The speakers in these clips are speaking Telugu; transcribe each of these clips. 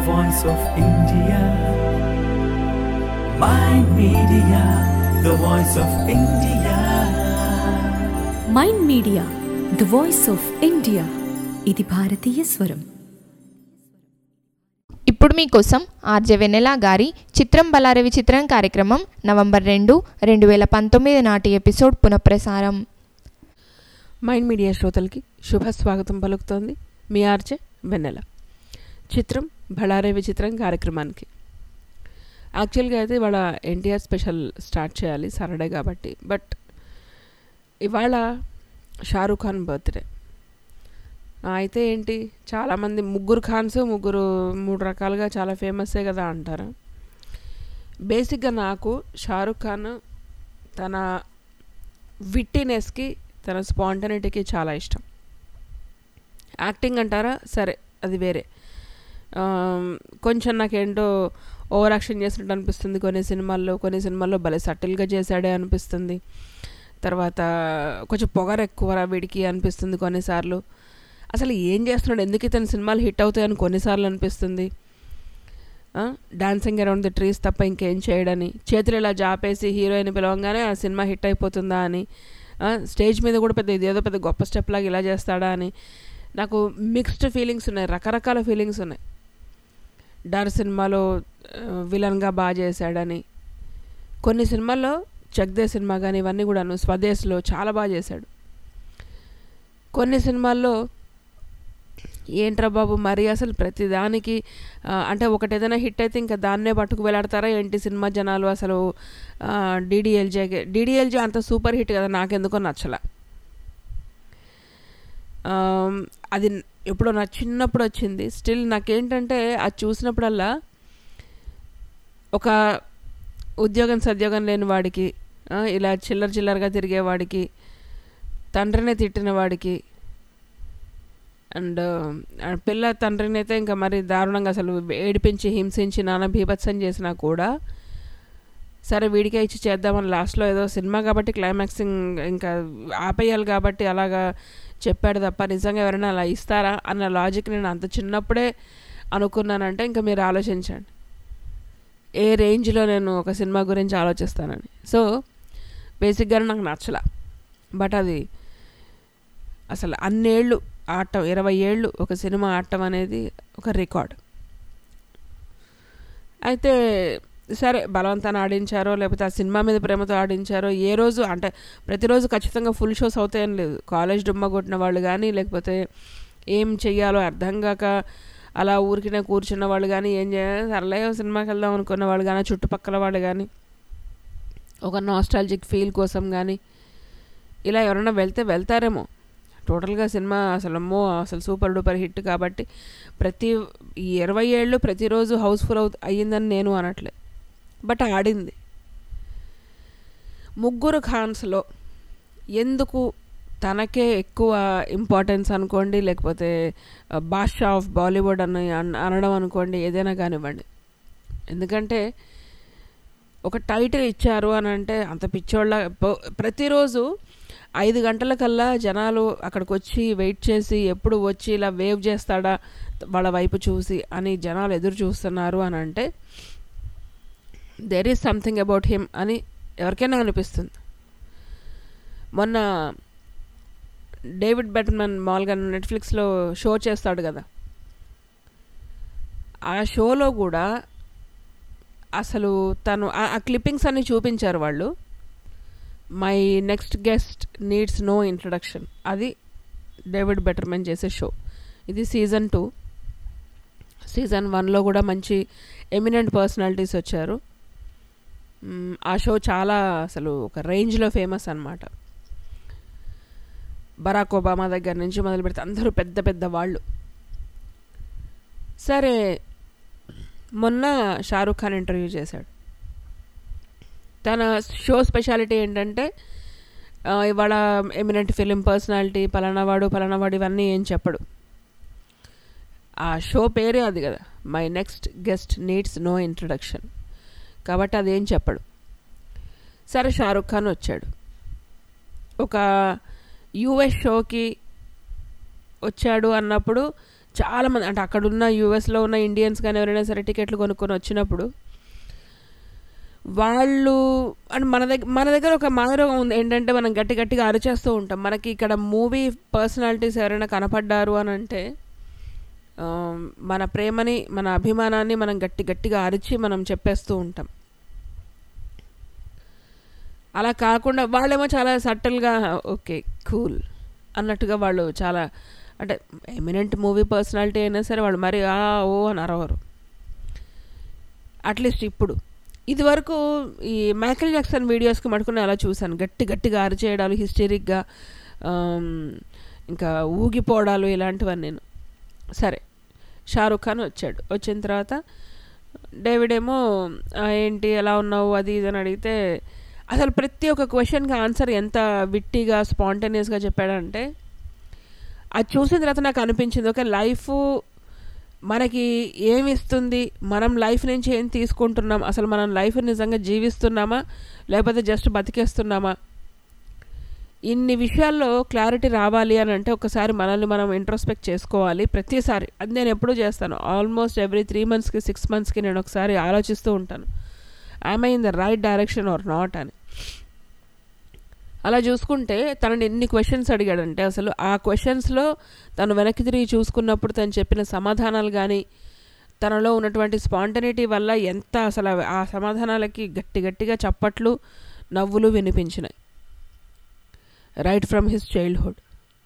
voice of India. My media, the voice of India. Mind media the voice of India ఇది భారతీయ స్వరం ఇప్పుడు మీకోసం ఆర్జే వెన్నెల గారి చిత్రం బలారవి చిత్రం కార్యక్రమం నవంబర్ రెండు రెండు వేల పంతొమ్మిది నాటి ఎపిసోడ్ పునఃప్రసారం మైండ్ మీడియా శ్రోతలకి శుభ స్వాగతం పలుకుతోంది మీ ఆర్జే వెన్నెల చిత్రం బళారే విచిత్రం కార్యక్రమానికి యాక్చువల్గా అయితే ఇవాళ ఎన్టీఆర్ స్పెషల్ స్టార్ట్ చేయాలి సాటర్డే కాబట్టి బట్ ఇవాళ షారూఖ్ ఖాన్ బర్త్డే అయితే ఏంటి చాలామంది ముగ్గురు ఖాన్స్ ముగ్గురు మూడు రకాలుగా చాలా ఫేమస్సే కదా అంటారు బేసిక్గా నాకు షారూఖ్ ఖాన్ తన విట్టినెస్కి తన స్పాంటనిటీకి చాలా ఇష్టం యాక్టింగ్ అంటారా సరే అది వేరే ఆమ్, కొంచెం నాకేంటో ఓవర్ యాక్షన్ చేసినట్టు అనిపిస్తుంది కొన్ని సినిమాల్లో కొన్ని సినిమాల్లో భలే సటిల్గా చేశాడే అనిపిస్తుంది తర్వాత కొంచెం పొగరు ఎక్కువ వీడికి అనిపిస్తుంది కొన్నిసార్లు అసలు ఏం చేస్తున్నాడు ఎందుకు ఇతని సినిమాలు హిట్ అవుతాయని కొన్నిసార్లు అనిపిస్తుంది డాన్సింగ్ అరౌండ్ ది ట్రీస్ తప్ప ఇంకేం చేయడని చేతులు ఇలా జాపేసి హీరోయిన్ పిలవంగానే ఆ సినిమా హిట్ అయిపోతుందా అని ఆ, స్టేజ్ మీద కూడా పెద్ద ఇదేదో పెద్ద గొప్ప స్టెప్ లాగా ఇలా చేస్తాడా అని నాకు మిక్స్డ్ ఫీలింగ్స్ ఉన్నాయి రకరకాల ఫీలింగ్స్ ఉన్నాయి డార్ సినిమాలో ఆ, విలన్గా బాగా చేశాడని కొన్ని సినిమాల్లో చెక్దే సినిమా కానీ ఇవన్నీ కూడాను స్వదేశ్లో చాలా బాగా చేశాడు కొన్ని సినిమాల్లో ఏంట్రా బాబు మరి అసలు ప్రతిదానికి ఆ, అంటే ఒకటి ఏదైనా హిట్ అయితే ఇంకా దాన్నే పట్టుకు వెళ్ళాడతారా ఏంటి సినిమా జనాలు అసలు డీడీఎల్జే డీడీఎల్జే అంత సూపర్ హిట్ కదా నాకెందుకో నచ్చల ఆమ్, అది ఎప్పుడో నా చిన్నప్పుడు వచ్చింది స్టిల్ నాకేంటంటే అది చూసినప్పుడల్లా ఒక ఉద్యోగం సద్యోగం లేని వాడికి ఆ, ఇలా చిల్లర చిల్లరగా తిరిగేవాడికి తండ్రిని తిట్టిన వాడికి అండ్ పిల్ల తండ్రిని అయితే ఇంకా మరి దారుణంగా అసలు ఏడిపించి హింసించి నాన్న బీభత్సం చేసినా కూడా సరే వీడికే ఇచ్చి చేద్దామని లాస్ట్లో ఏదో సినిమా కాబట్టి క్లైమాక్సింగ్ ఇంకా ఆపేయాలి కాబట్టి అలాగా చెప్పాడు తప్ప నిజంగా ఎవరైనా అలా ఇస్తారా అన్న లాజిక్ నేను అంత చిన్నప్పుడే అనుకున్నానంటే ఇంకా మీరు ఆలోచించండి ఏ రేంజ్లో నేను ఒక సినిమా గురించి ఆలోచిస్తానని సో బేసిక్గా నాకు నచ్చల బట్ అది అసలు అన్నేళ్ళు ఆడటం ఇరవై ఏళ్ళు ఒక సినిమా ఆడటం అనేది ఒక రికార్డ్ అయితే సరే బలవంతాన్ని ఆడించారో లేకపోతే ఆ సినిమా మీద ప్రేమతో ఆడించారో ఏ రోజు అంటే ప్రతిరోజు ఖచ్చితంగా ఫుల్ షోస్ అవుతాయని లేదు కాలేజ్ డుమ్మ కొట్టిన వాళ్ళు కానీ లేకపోతే ఏం చెయ్యాలో అర్థం కాక అలా ఊరికినే కూర్చున్న వాళ్ళు కానీ ఏం చేయాలి సర్లే ఓ సినిమాకి వెళ్దాం అనుకున్న వాళ్ళు కానీ చుట్టుపక్కల వాళ్ళు కానీ ఒక నాస్టాలజిక్ ఫీల్ కోసం కానీ ఇలా ఎవరైనా వెళ్తే వెళ్తారేమో టోటల్గా సినిమా అసలు అమ్మో అసలు సూపర్ డూపర్ హిట్ కాబట్టి ప్రతి ఈ ఇరవై ఏళ్ళు ప్రతిరోజు హౌస్ఫుల్ అవు అయ్యిందని నేను అనట్లే బట్ ఆడింది ముగ్గురు ఖాన్స్లో ఎందుకు తనకే ఎక్కువ ఇంపార్టెన్స్ అనుకోండి లేకపోతే బాషా ఆఫ్ బాలీవుడ్ అని అన్- అనడం అనుకోండి ఏదైనా కానివ్వండి ఎందుకంటే ఒక టైటిల్ ఇచ్చారు అని అంటే అంత పిచ్చోళ్ళ ప- ప్రతిరోజు ఐదు గంటలకల్లా జనాలు అక్కడికి వచ్చి వెయిట్ చేసి ఎప్పుడు వచ్చి ఇలా వేవ్ చేస్తాడా వాళ్ళ వైపు చూసి అని జనాలు ఎదురు చూస్తున్నారు అని అంటే there is something about him అని ఎవరికైనా అనిపిస్తుంది మొన్న డేవిడ్ బెటర్మన్ మామూలుగా నెట్ఫ్లిక్స్లో షో చేస్తాడు కదా ఆ షోలో కూడా అసలు తను ఆ- ఆ క్లిప్పింగ్స్ అన్ని చూపించారు వాళ్ళు my next guest needs no introduction అది డేవిడ్ బెటర్మెన్ చేసే షో ఇది సీజన్ టూ సీజన్ వన్లో కూడా మంచి ఎమినెంట్ పర్సనాలిటీస్ వచ్చారు మ్, ఆ షో చాలా అసలు ఒక రేంజ్లో ఫేమస్ అన్నమాట బరాక్ ఒబామా దగ్గర నుంచి మొదలు పెడితే అందరూ పెద్ద పెద్ద వాళ్ళు సరే మొన్న షారూఖ్ ఖాన్ ఇంటర్వ్యూ చేశాడు తన షో స్పెషాలిటీ ఏంటంటే ఆ, ఇవాళ ఎమినెంట్ ఫిలిం పర్సనాలిటీ పలానావాడు పలానావాడు ఇవన్నీ ఏం చెప్పడు ఆ షో పేరే అది కదా my next guest needs no introduction కాబట్టి అదేం చెప్పడు సరే షారుఖ్ ఖాన్ వచ్చాడు ఒక యుఎస్ షోకి వచ్చాడు అన్నప్పుడు చాలామంది అంటే అక్కడున్న యూఎస్లో ఉన్న ఇండియన్స్ కానీ ఎవరైనా సరే టికెట్లు కొనుక్కొని వచ్చినప్పుడు వాళ్ళు అంటే మన దగ్గర మన దగ్గర ఒక మాదిరిగా ఉంది ఏంటంటే మనం గట్టి గట్టిగా అరిచేస్తూ ఉంటాం మనకి ఇక్కడ మూవీ పర్సనాలిటీస్ ఎవరైనా కనపడ్డారు అని అంటే ఆ, మన ప్రేమని మన అభిమానాన్ని మనం గట్టి గట్టిగా అరిచి మనం చెప్పేస్తూ ఉంటాం అలా కాకుండా వాళ్ళేమో చాలా సటిల్గా ఓకే కూల్ అన్నట్టుగా వాళ్ళు చాలా అంటే ఎమినెంట్ మూవీ పర్సనాలిటీ అయినా సరే వాళ్ళు మరి ఆ ఓ అని అరవరు అట్లీస్ట్ ఇప్పుడు ఇదివరకు ఈ మైకేల్ జాక్సన్ వీడియోస్కి మటుకుని అలా చూశాను గట్టి గట్టిగా అరిచేయడాలు హిస్టరిక్గా ఇంకా ఊగిపోవడాలు ఇలాంటివన్నీ నేను సరే షారుఖ్ ఖాన్ వచ్చాడు వచ్చిన తర్వాత డేవిడ్ ఏమో "ఆ, ఏంటి ఎలా ఉన్నావు అది ఇది అని అడిగితే అసలు ప్రతి ఒక్క క్వశ్చన్కి ఆన్సర్ ఎంత విట్టిగా స్పాంటేనియస్గా చెప్పాడంటే అది చూసిన తర్వాత నాకు అనిపించింది ఓకే లైఫ్ మనకి ఏమి ఇస్తుంది మనం లైఫ్ నుంచి ఏం తీసుకుంటున్నాం అసలు మనం లైఫ్ నిజంగా జీవిస్తున్నామా లేకపోతే జస్ట్ బతికేస్తున్నామా ఇన్ని విషయాల్లో క్లారిటీ రావాలి అని అంటే ఒకసారి మనల్ని మనం ఇంట్రోస్పెక్ట్ చేసుకోవాలి ప్రతిసారి అది నేను ఎప్పుడూ చేస్తాను ఆల్మోస్ట్ ఎవ్రీ త్రీ మంత్స్కి సిక్స్ మంత్స్కి నేను ఒకసారి ఆలోచిస్తూ ఉంటాను I in the right direction or not అని అలా చూసుకుంటే తనని ఎన్ని క్వశ్చన్స్ అడిగాడంటే అసలు ఆ క్వశ్చన్స్లో తను వెనక్కి తిరిగి చూసుకున్నప్పుడు తను చెప్పిన సమాధానాలు కానీ తనలో ఉన్నటువంటి స్పాంటనిటీ వల్ల ఎంత అసలు అవి- ఆ సమాధానాలకి గట్టి గట్టిగా చప్పట్లు నవ్వులు వినిపించినాయి రైట్ ఫ్రమ్ హిస్ చైల్డ్హుడ్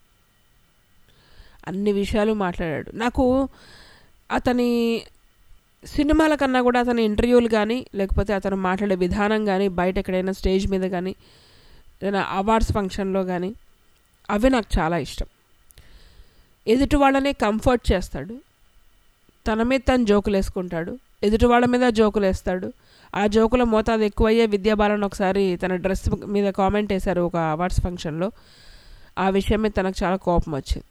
అన్ని విషయాలు మాట్లాడాడు నాకు అతని సినిమాల కన్నా కూడా అతని ఇంటర్వ్యూలు కానీ లేకపోతే అతను మాట్లాడే విధానం కానీ బయట ఎక్కడైనా స్టేజ్ మీద కానీ ఏదైనా అవార్డ్స్ ఫంక్షన్లో కానీ అవి నాకు చాలా ఇష్టం ఎదుటి వాళ్ళని కంఫర్ట్ చేస్తాడు తన మీద తను జోకులు వేసుకుంటాడు ఎదుటి వాళ్ళ మీద జోకులు వేస్తాడు ఆ జోకుల మోతాదు ఎక్కువయ్యే విద్యాబాలను ఒకసారి తన డ్రెస్ మీద కామెంట్ వేశారు ఒక అవార్డ్స్ ఫంక్షన్లో ఆ విషయం మీద తనకు చాలా కోపం వచ్చింది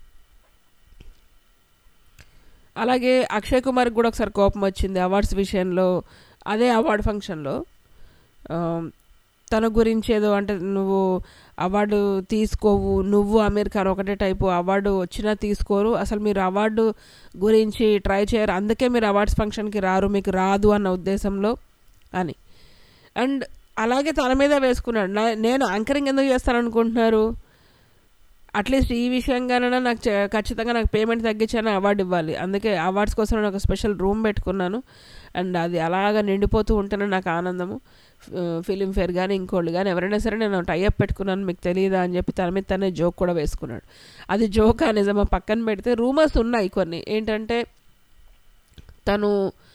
అలాగే అక్షయ్ కుమార్కి కూడా ఒకసారి కోపం వచ్చింది అవార్డ్స్ విషయంలో అదే అవార్డు ఫంక్షన్లో ఆ, తన గురించి ఏదో అంటే నువ్వు అవార్డు తీసుకోవు నువ్వు అమీర్ ఖాన్ ఒకటే టైపు అవార్డు వచ్చినా తీసుకోరు అసలు మీరు అవార్డు గురించి ట్రై చేయరు అందుకే మీరు అవార్డ్స్ ఫంక్షన్కి రారు మీకు రాదు అన్న ఉద్దేశంలో అని అండ్ అలాగే తన మీద వేసుకున్నాడు నా- నేను యాంకరింగ్ ఎందుకు చేస్తాను అనుకుంటున్నారు అట్లీస్ట్ ఈ విషయంగానైనా నాకు చ- ఖచ్చితంగా నాకు పేమెంట్ తగ్గించాను అవార్డు ఇవ్వాలి అందుకే అవార్డ్స్ కోసం నేను ఒక స్పెషల్ రూమ్ పెట్టుకున్నాను అండ్ అది అలాగా నిండిపోతూ ఉంటేనే నాకు ఆనందము ఫిలిం ఫేర్ కానీ ఇంకోళ్ళు కానీ ఎవరైనా సరే నేను టైఅప్ పెట్టుకున్నాను మీకు తెలియదా అని చెప్పి తన మీద తనే జోక్ కూడా వేసుకున్నాడు అది జోక్ నిజమా పక్కన పెడితే రూమర్స్ ఉన్నాయి కొన్ని ఏంటంటే తను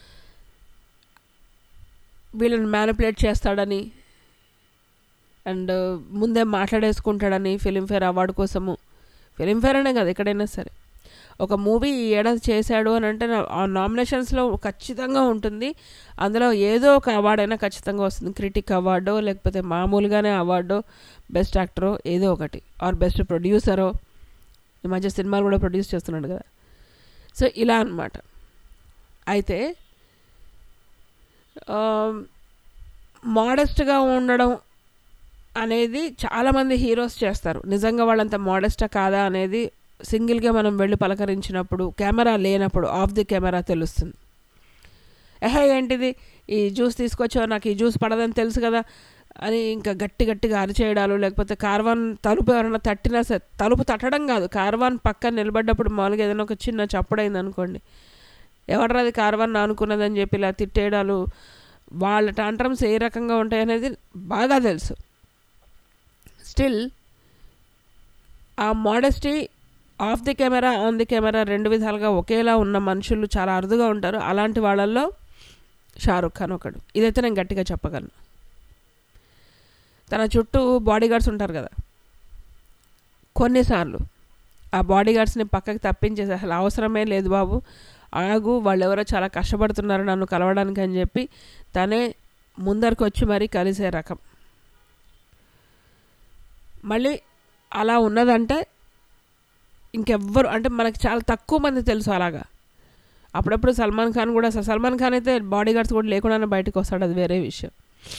వీళ్ళని మ్యానిపులేట్ చేస్తాడని అండ్ ముందే మాట్లాడేసుకుంటాడని ఫిలింఫేర్ అవార్డు కోసము ఫిలింఫేర్ అనే కదా ఎక్కడైనా సరే ఒక మూవీ ఈ ఏడాది చేశాడు అని అంటే నా- ఆ నామినేషన్స్లో ఖచ్చితంగా ఉంటుంది అందులో ఏదో ఒక అవార్డు అయినా ఖచ్చితంగా వస్తుంది క్రిటిక్ అవార్డో లేకపోతే మామూలుగానే అవార్డో బెస్ట్ యాక్టరో ఏదో ఒకటి ఆర్ బెస్ట్ ప్రొడ్యూసరో ఈ మధ్య సినిమాలు కూడా ప్రొడ్యూస్ చేస్తున్నాడు కదా సో ఇలా అన్నమాట అయితే మోడెస్ట్గా ఉండడం అనేది చాలామంది హీరోస్ చేస్తారు నిజంగా వాళ్ళంత మోడెస్టా కాదా అనేది సింగిల్గా మనం వెళ్ళి పలకరించినప్పుడు కెమెరా లేనప్పుడు ఆఫ్ ది కెమెరా తెలుస్తుంది ఎహే ఏంటిది ఈ జ్యూస్ తీసుకొచ్చావు నాకు ఈ జ్యూస్ పడదని తెలుసు కదా అని ఇంకా గట్టి గట్టిగా అరిచేయడాలు లేకపోతే కార్వాన్ తలుపు ఎవరైనా తట్టినా సరే తలుపు తట్టడం కాదు కార్వాన్ పక్కన నిలబడ్డప్పుడు మామూలుగా ఏదైనా ఒక చిన్న చప్పుడైంది అనుకోండి ఎవడరాది కార్వాన్ అనుకున్నదని చెప్పి ఇలా తిట్టేయడాలు వాళ్ళ టాంట్రమ్స్ ఏ రకంగా ఉంటాయనేది బాగా తెలుసు స్టిల్ ఆ modesty off the camera on the camera రెండు విధాలుగా ఒకేలా ఉన్న మనుషులు చాలా అరుదుగా ఉంటారు అలాంటి వాళ్ళల్లో షారుఖ్ ఖాన్ ఒకడు ఇదైతే నేను గట్టిగా చెప్పగలను తన చుట్టూ బాడీ గార్డ్స్ ఉంటారు కదా కొన్నిసార్లు ఆ బాడీ గార్డ్స్ని పక్కకి తప్పించేసి అసలు అవసరమే లేదు బాబు ఆగు వాళ్ళు ఎవరో చాలా కష్టపడుతున్నారు నన్ను కలవడానికి అని చెప్పి తనే ముందరికి వచ్చి మరీ కలిసే రకం మళ్ళీ అలా ఉన్నదంటే ఇంకెవ్వరు అంటే మనకి చాలా తక్కువ మంది తెలుసు అలాగా అప్పుడప్పుడు సల్మాన్ ఖాన్ కూడా అసలు సల్మాన్ ఖాన్ అయితే బాడీ గార్డ్స్ కూడా లేకుండానే బయటకు వస్తాడు అది వేరే విషయం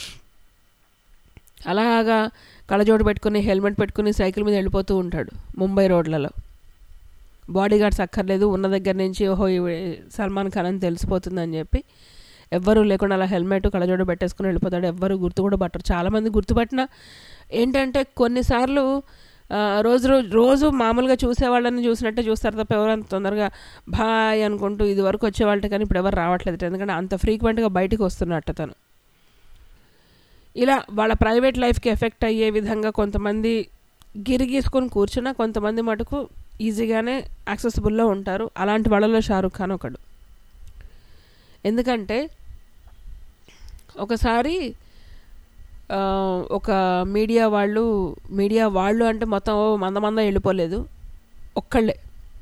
అలాగా కళ్ళజోడు పెట్టుకుని హెల్మెట్ పెట్టుకుని సైకిల్ మీద వెళ్ళిపోతూ ఉంటాడు ముంబై రోడ్లలో బాడీ గార్డ్స్ అక్కర్లేదు ఉన్న దగ్గర నుంచి ఓహో ఈవిడ సల్మాన్ ఖాన్ అని తెలిసిపోతుందని చెప్పి ఎవ్వరూ లేకుండా అలా హెల్మెట్ కళ్ళజోడు పెట్టేసుకుని వెళ్ళిపోతాడు ఎవ్వరు గుర్తు కూడా పట్టరు చాలామంది గుర్తుపట్టిన ఏంటంటే కొన్నిసార్లు ఆ, రోజు రోజు రోజు మామూలుగా చూసేవాళ్ళని చూసినట్టే చూస్తారు తప్ప ఎవరు అంత తొందరగా బాయ్ అనుకుంటూ ఇది వరకు వచ్చేవాళ్ళకి కానీ ఇప్పుడు ఎవరు రావట్లేదు ఎందుకంటే అంత ఫ్రీక్వెంట్గా బయటికి వస్తున్నట్టు తను ఇలా వాళ్ళ ప్రైవేట్ లైఫ్కి ఎఫెక్ట్ అయ్యే విధంగా కొంతమంది గిరిగీసుకొని కూర్చున్న కొంతమంది మటుకు ఈజీగానే యాక్సెసిబుల్లో ఉంటారు అలాంటి వాళ్ళలో షారుఖ్ ఖాన్ ఒకడు ఎందుకంటే ఒకసారి ఆ, ఒక మీడియా వాళ్ళు మీడియా వాళ్ళు అంటే మొత్తం ఓ మంద మంద వెళ్ళిపోలేదు ఒక్కళ్ళే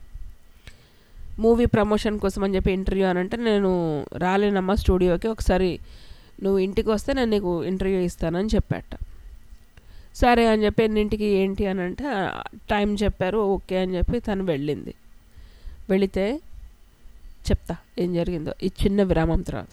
మూవీ ప్రమోషన్ కోసం అని చెప్పి ఇంటర్వ్యూ అని అంటే నేను రాలేనమ్మా స్టూడియోకి ఒకసారి నువ్వు ఇంటికి వస్తే నేను నీకు ఇంటర్వ్యూ ఇస్తానని చెప్పాట సరే అని చెప్పి ఎన్నింటికి ఏంటి అని అంటే ఆ, టైం చెప్పారు ఓకే అని చెప్పి తను వెళ్ళింది వెళితే చెప్తా ఏం జరిగిందో ఈ చిన్న విరామం తర్వాత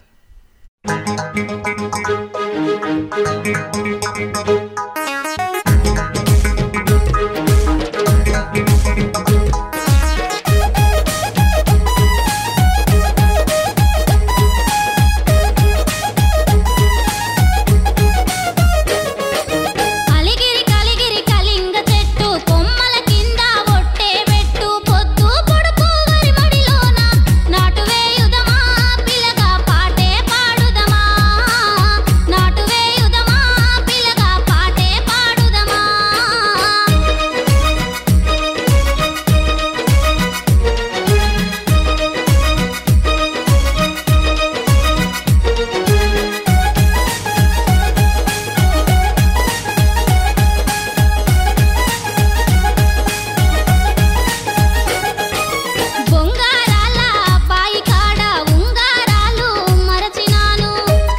అలిగిరి కలిగిరి కలింగ చెట్టు కొమ్మల కింద ఒట్టే పెట్టు పొద్దు పొడుపు వరి మడిలోన నాటు వేయుదమా పిల్లగా పాటే పాడుదమా నాటు వేయుదమా పిల్లగా పాటే పాడుదమా బొంగారాల బాయి కాడ ఉంగారాలు మరచినాను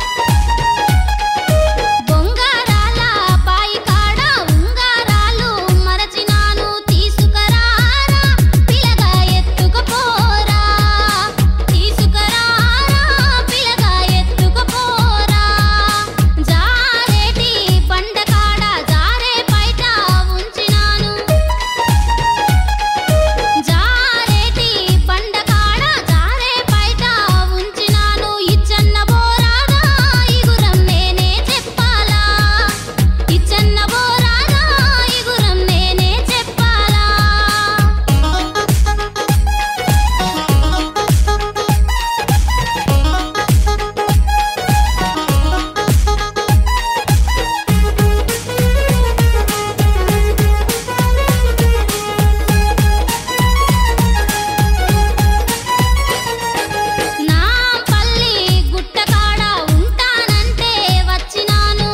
బొంగారాల బాయి కాడ ఉంగారాలు మరచినాను తీసుకురారా పిల్లగా ఎత్తుకుపోరా తీసుకురారా పిల్లగా ఎత్తుకుపోరా జారేటి బండ కాడ జారే బయట ఉంచినాను జారేటి బండకాడ జారే బయట ఉంచినాను ఇచ్చన్న బోరాగా ఇగురం నేనే చెప్పాలా ఇచ్చన్న బోరాగా ఇగురం నేనే చెప్పాలా నా పల్లి గుట్టకాడ ఉంటానంటే వచ్చినాను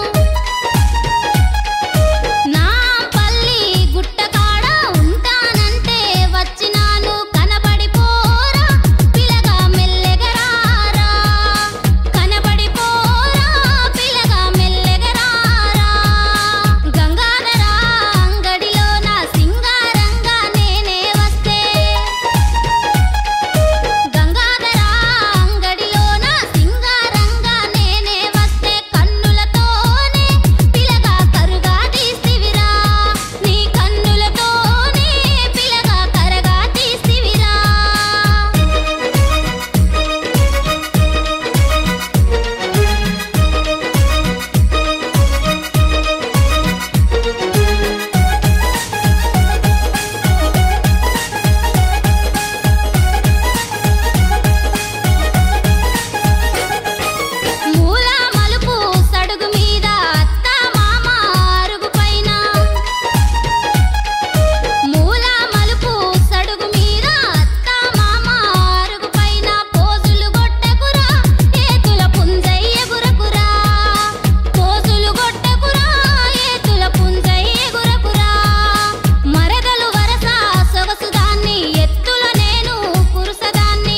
నా పల్లి గుట్టకాడ ఉంటానంటే వచ్చినాను కనబడిపోరా పిల్లగా మెల్లెగరారా కనబడిపోరా పిల్లగా మెల్లెగరారా గంగాధర అంగడిలో నా సింగారంగా నేనే వస్తే గంగాధర అంగడిలో నా సింగారంగా నేనే వస్తే కన్నులతోనే పిలగా కరుగా తీస్తివిరా నీ కన్నులతోనే పిలగా కరగా తీస్తివిరా మూల మలుపు సడుగు మీద అత్త మామ అరుగు పైన మూల మలుపు సడుగు మీద అత్త మామ అరుగు పైన పోజులు గొట్టకురా ఏతుల పుంజయ్య గురకురా పోజులు గొట్టకురా ఏతుల పుంజయ్య గురకురా మరదలు వరస సొగసు దాన్ని ఎత్తుల నేను కురుసదాన్ని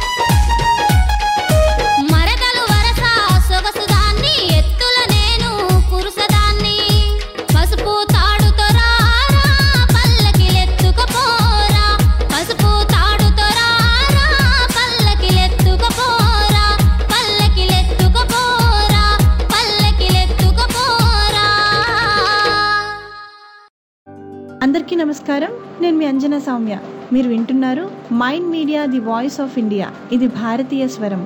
మరదలు వరస సొగసుదాన్ని ఎత్తుల నేను కురుసదాన్ని పసుపు తాడుతో రారా పల్లకిలెత్తుకపోరా పసుపు తాడుతో రారా పల్లకిలెత్తుకపోరా పల్లకిలెత్తుకపోరా పల్లకిలెత్తుకపోరా అందరికీ నమస్కారం నేను మీ అంజనా సౌమ్య మీరు వింటున్నారు mind media the voice of India ఇది భారతీయ స్వరం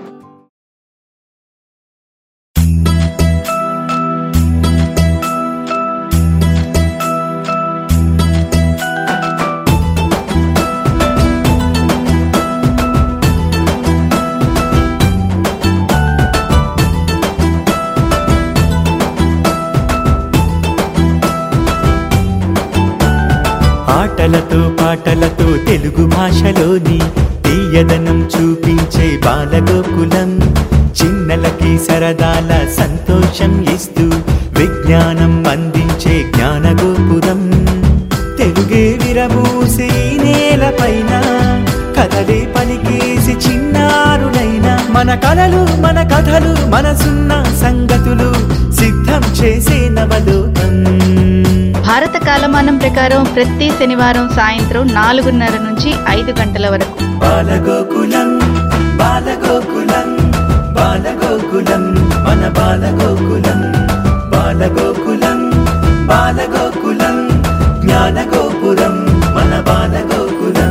ఆటలతో పాటలతో తెలుగు భాషలోని తీయదనం చూపించే బాలగోకులం చిన్నలకి సరదాల సంతోషం ఇస్తూ విజ్ఞానం అందించే జ్ఞానగోపురం తెలుగే విరబూసి నేలపైన కథలే పలికేసి చిన్నారులైన మన కలలు మన కథలు మనసున్న సంగతులు సిద్ధం చేసే నవలోకం భారత కాలమానం ప్రకారం ప్రతి శనివారం సాయంత్రం నాలుగున్నర నుంచి ఐదు గంటల వరకు బాలగోకులం బాలగోకులం బాలగోకులం మన బాలగోకులం బాలగోకులం బాలగోకులం జ్ఞానగోపురం మన Balagokulam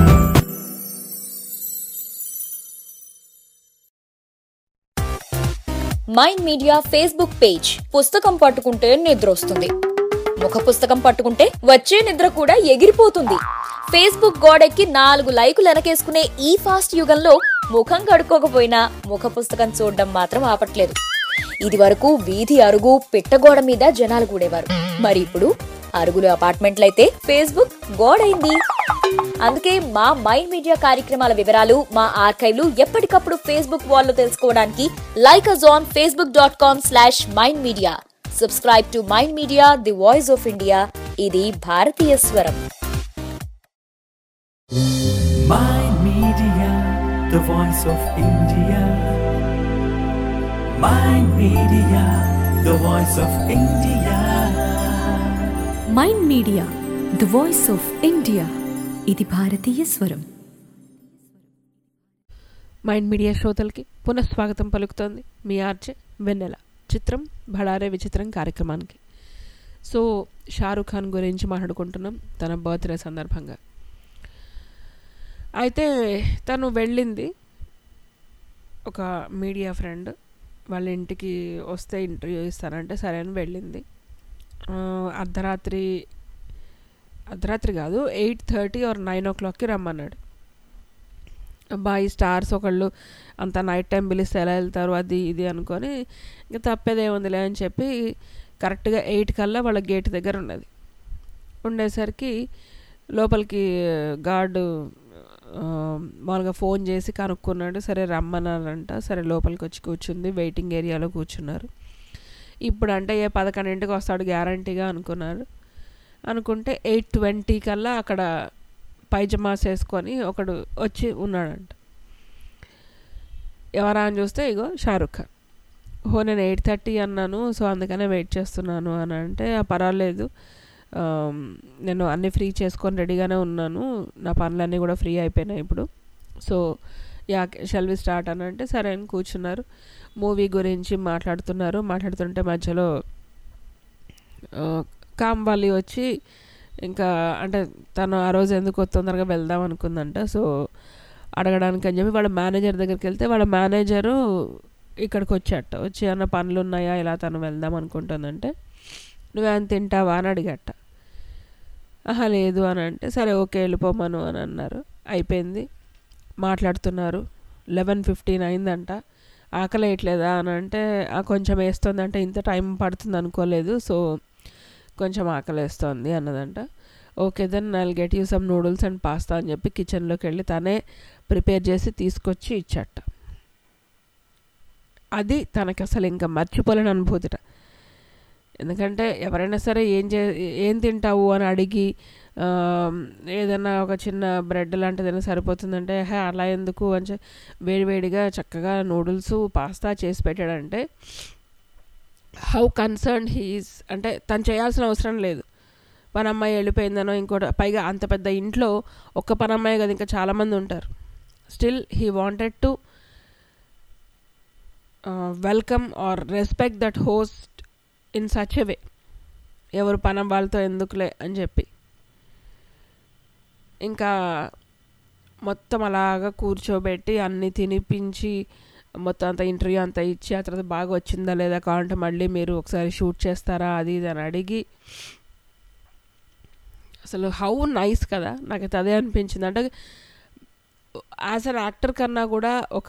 mind media Facebook page పుస్తకం పట్టుకుంటే నిద్ర వస్తుంది ముఖ పుస్తకం పట్టుకుంటే వచ్చే నిద్ర కూడా ఎగిరిపోతుంది ఫేస్బుక్ గోడెక్కి నాలుగు లైకులు వెనకేసుకునే ఈ ఫాస్ట్ యుగంలో ముఖం కడుక్కోకపోయినా ముఖ పుస్తకం చూడడం మాత్రం ఆపట్లేదు ఇది వరకు వీధి అరుగు పిట్టగోడ మీద జనాలు కూడేవారు మరి ఇప్పుడు అరుగులు అపార్ట్మెంట్లయితే ఫేస్బుక్ గోడైంది అందుకే మా మైండ్ మీడియా కార్యక్రమాల వివరాలు మా ఆర్కైవ్లు ఎప్పటికప్పుడు ఫేస్బుక్ వాల్లో తెలుసుకోవడానికి like us on Facebook dot com slash mind media subscribe to mind media the voice of India ఇది భారతీయ స్వరం Mind Media, the voice of India. Mind Media, the voice of India. Mind media the voice of India ఇది భారతీయ స్వరం మైండ్ మీడియా శ్రోతలకి పునఃస్వాగతం పలుకుతోంది మీ ఆర్జే వెన్నెల చిత్రం భడారే విచిత్రం కార్యక్రమానికి సో షారుఖ్ ఖాన్ గురించి మాట్లాడుకుంటున్నాం తన బర్త్డే సందర్భంగా అయితే తను వెళ్ళింది ఒక మీడియా ఫ్రెండ్ వాళ్ళ ఇంటికి వస్తే ఇంటర్వ్యూ ఇస్తానంటే సరే అని వెళ్ళింది ఆ, అర్ధరాత్రి అర్ధరాత్రి కాదు ఎయిట్ థర్టీ ఆర్ నైన్ ఓ క్లాక్కి రమ్మన్నాడు అబ్బా ఈ స్టార్స్ ఒకళ్ళు అంత నైట్ టైం పిలిస్తే ఎలా వెళ్తారు అది ఇది అనుకొని ఇంకా తప్పేదేముందిలే అని చెప్పి కరెక్ట్గా ఎయిట్ కల్లా వాళ్ళ గేట్ దగ్గర ఉన్నది ఉండేసరికి లోపలికి గార్డు ఆ, మామూలుగా ఫోన్ చేసి కనుక్కున్నాడు సరే రమ్మన్నారంట సరే లోపలికి వచ్చి కూర్చుంది వెయిటింగ్ ఏరియాలో కూర్చున్నారు ఇప్పుడు అంటే ఏ పదకొండింటికి వస్తాడు గ్యారంటీగా అనుకున్నారు అనుకుంటే ఎయిట్ ట్వంటీ కల్లా అక్కడ పైజమాస్ వేసుకొని ఒకడు వచ్చి ఉన్నాడంట ఎవరా అని చూస్తే ఇగో షారుఖ్ ఖాన్ ఓ నేను ఎయిట్ థర్టీ అన్నాను సో అందుకనే వెయిట్ చేస్తున్నాను అని అంటే "ఆ, పర్వాలేదు ఆమ్, నేను అన్నీ ఫ్రీ చేసుకొని రెడీగానే ఉన్నాను నా పనులన్నీ కూడా ఫ్రీ అయిపోయినాయి ఇప్పుడు so yeah shall we start అని అంటే సరే అని కూర్చున్నారు మూవీ గురించి మాట్లాడుతున్నారు మాట్లాడుతుంటే మధ్యలో ఆ, కాంబాలి వచ్చి ఇంకా అంటే తను ఆ రోజు ఎందుకు తొందరగా వెళ్దాం అనుకుందంట సో అడగడానికి అని చెప్పి వాళ్ళ మేనేజర్ దగ్గరికి వెళ్తే వాళ్ళ మేనేజరు ఇక్కడికి వచ్చాట వచ్చి ఏమన్నా పనులు ఉన్నాయా ఇలా తను వెళ్దాం అనుకుంటుందంటే నువ్వేమైనా తింటావా అని అడిగట ఆహా లేదు అని అంటే సరే ఓకే వెళ్ళిపోమను అని అన్నారు అయిపోయింది మాట్లాడుతున్నారు లెవెన్ ఫిఫ్టీన్ అయిందంట ఆకలి వేయట్లేదా అని అంటే "ఆ, కొంచెం వేస్తుందంటే ఇంత టైం పడుతుంది అనుకోలేదు సో కొంచెం ఆకలి వేస్తోంది అన్నదంట okay then I get you some noodles and pasta అని చెప్పి కిచెన్లోకి వెళ్ళి తనే ప్రిపేర్ చేసి తీసుకొచ్చి ఇచ్చట అది తనకి అసలు ఇంకా మర్చిపోలేని అనుభూతిట ఎందుకంటే ఎవరైనా సరే ఏం చే ఏం తింటావు అని అడిగి ఆ, ఏదైనా ఒక చిన్న బ్రెడ్ లాంటిది ఏదైనా సరిపోతుందంటే హే అలా ఎందుకు అని చె- వేడివేడిగా చక్కగా నూడిల్స్ పాస్తా చేసి పెట్టాడంటే హౌ కన్సర్న్ హీస్ అంటే తను చేయాల్సిన అవసరం లేదు పని అమ్మాయి వెళ్ళిపోయిందనో ఇంకోటి పైగా అంత పెద్ద ఇంట్లో ఒక్క పని అమ్మాయి కదా ఇంకా చాలామంది ఉంటారు still he wanted to welcome or respect that host in such a way ఎవరు పనం వాళ్ళతో ఎందుకులే అని చెప్పి ఇంకా మొత్తం అలాగా కూర్చోబెట్టి అన్నీ తినిపించి మొత్తం అంత ఇంటర్వ్యూ అంతా ఇచ్చి ఆ తర్వాత బాగా వచ్చిందా లేదా కావాలంటే మళ్ళీ మీరు ఒకసారి షూట్ చేస్తారా అది ఇది అని అడిగి అసలు హౌ నైస్ కదా నాకైతే అదే అనిపించింది అంటే యాజ్ అన్ యాక్టర్ కన్నా కూడా ఒక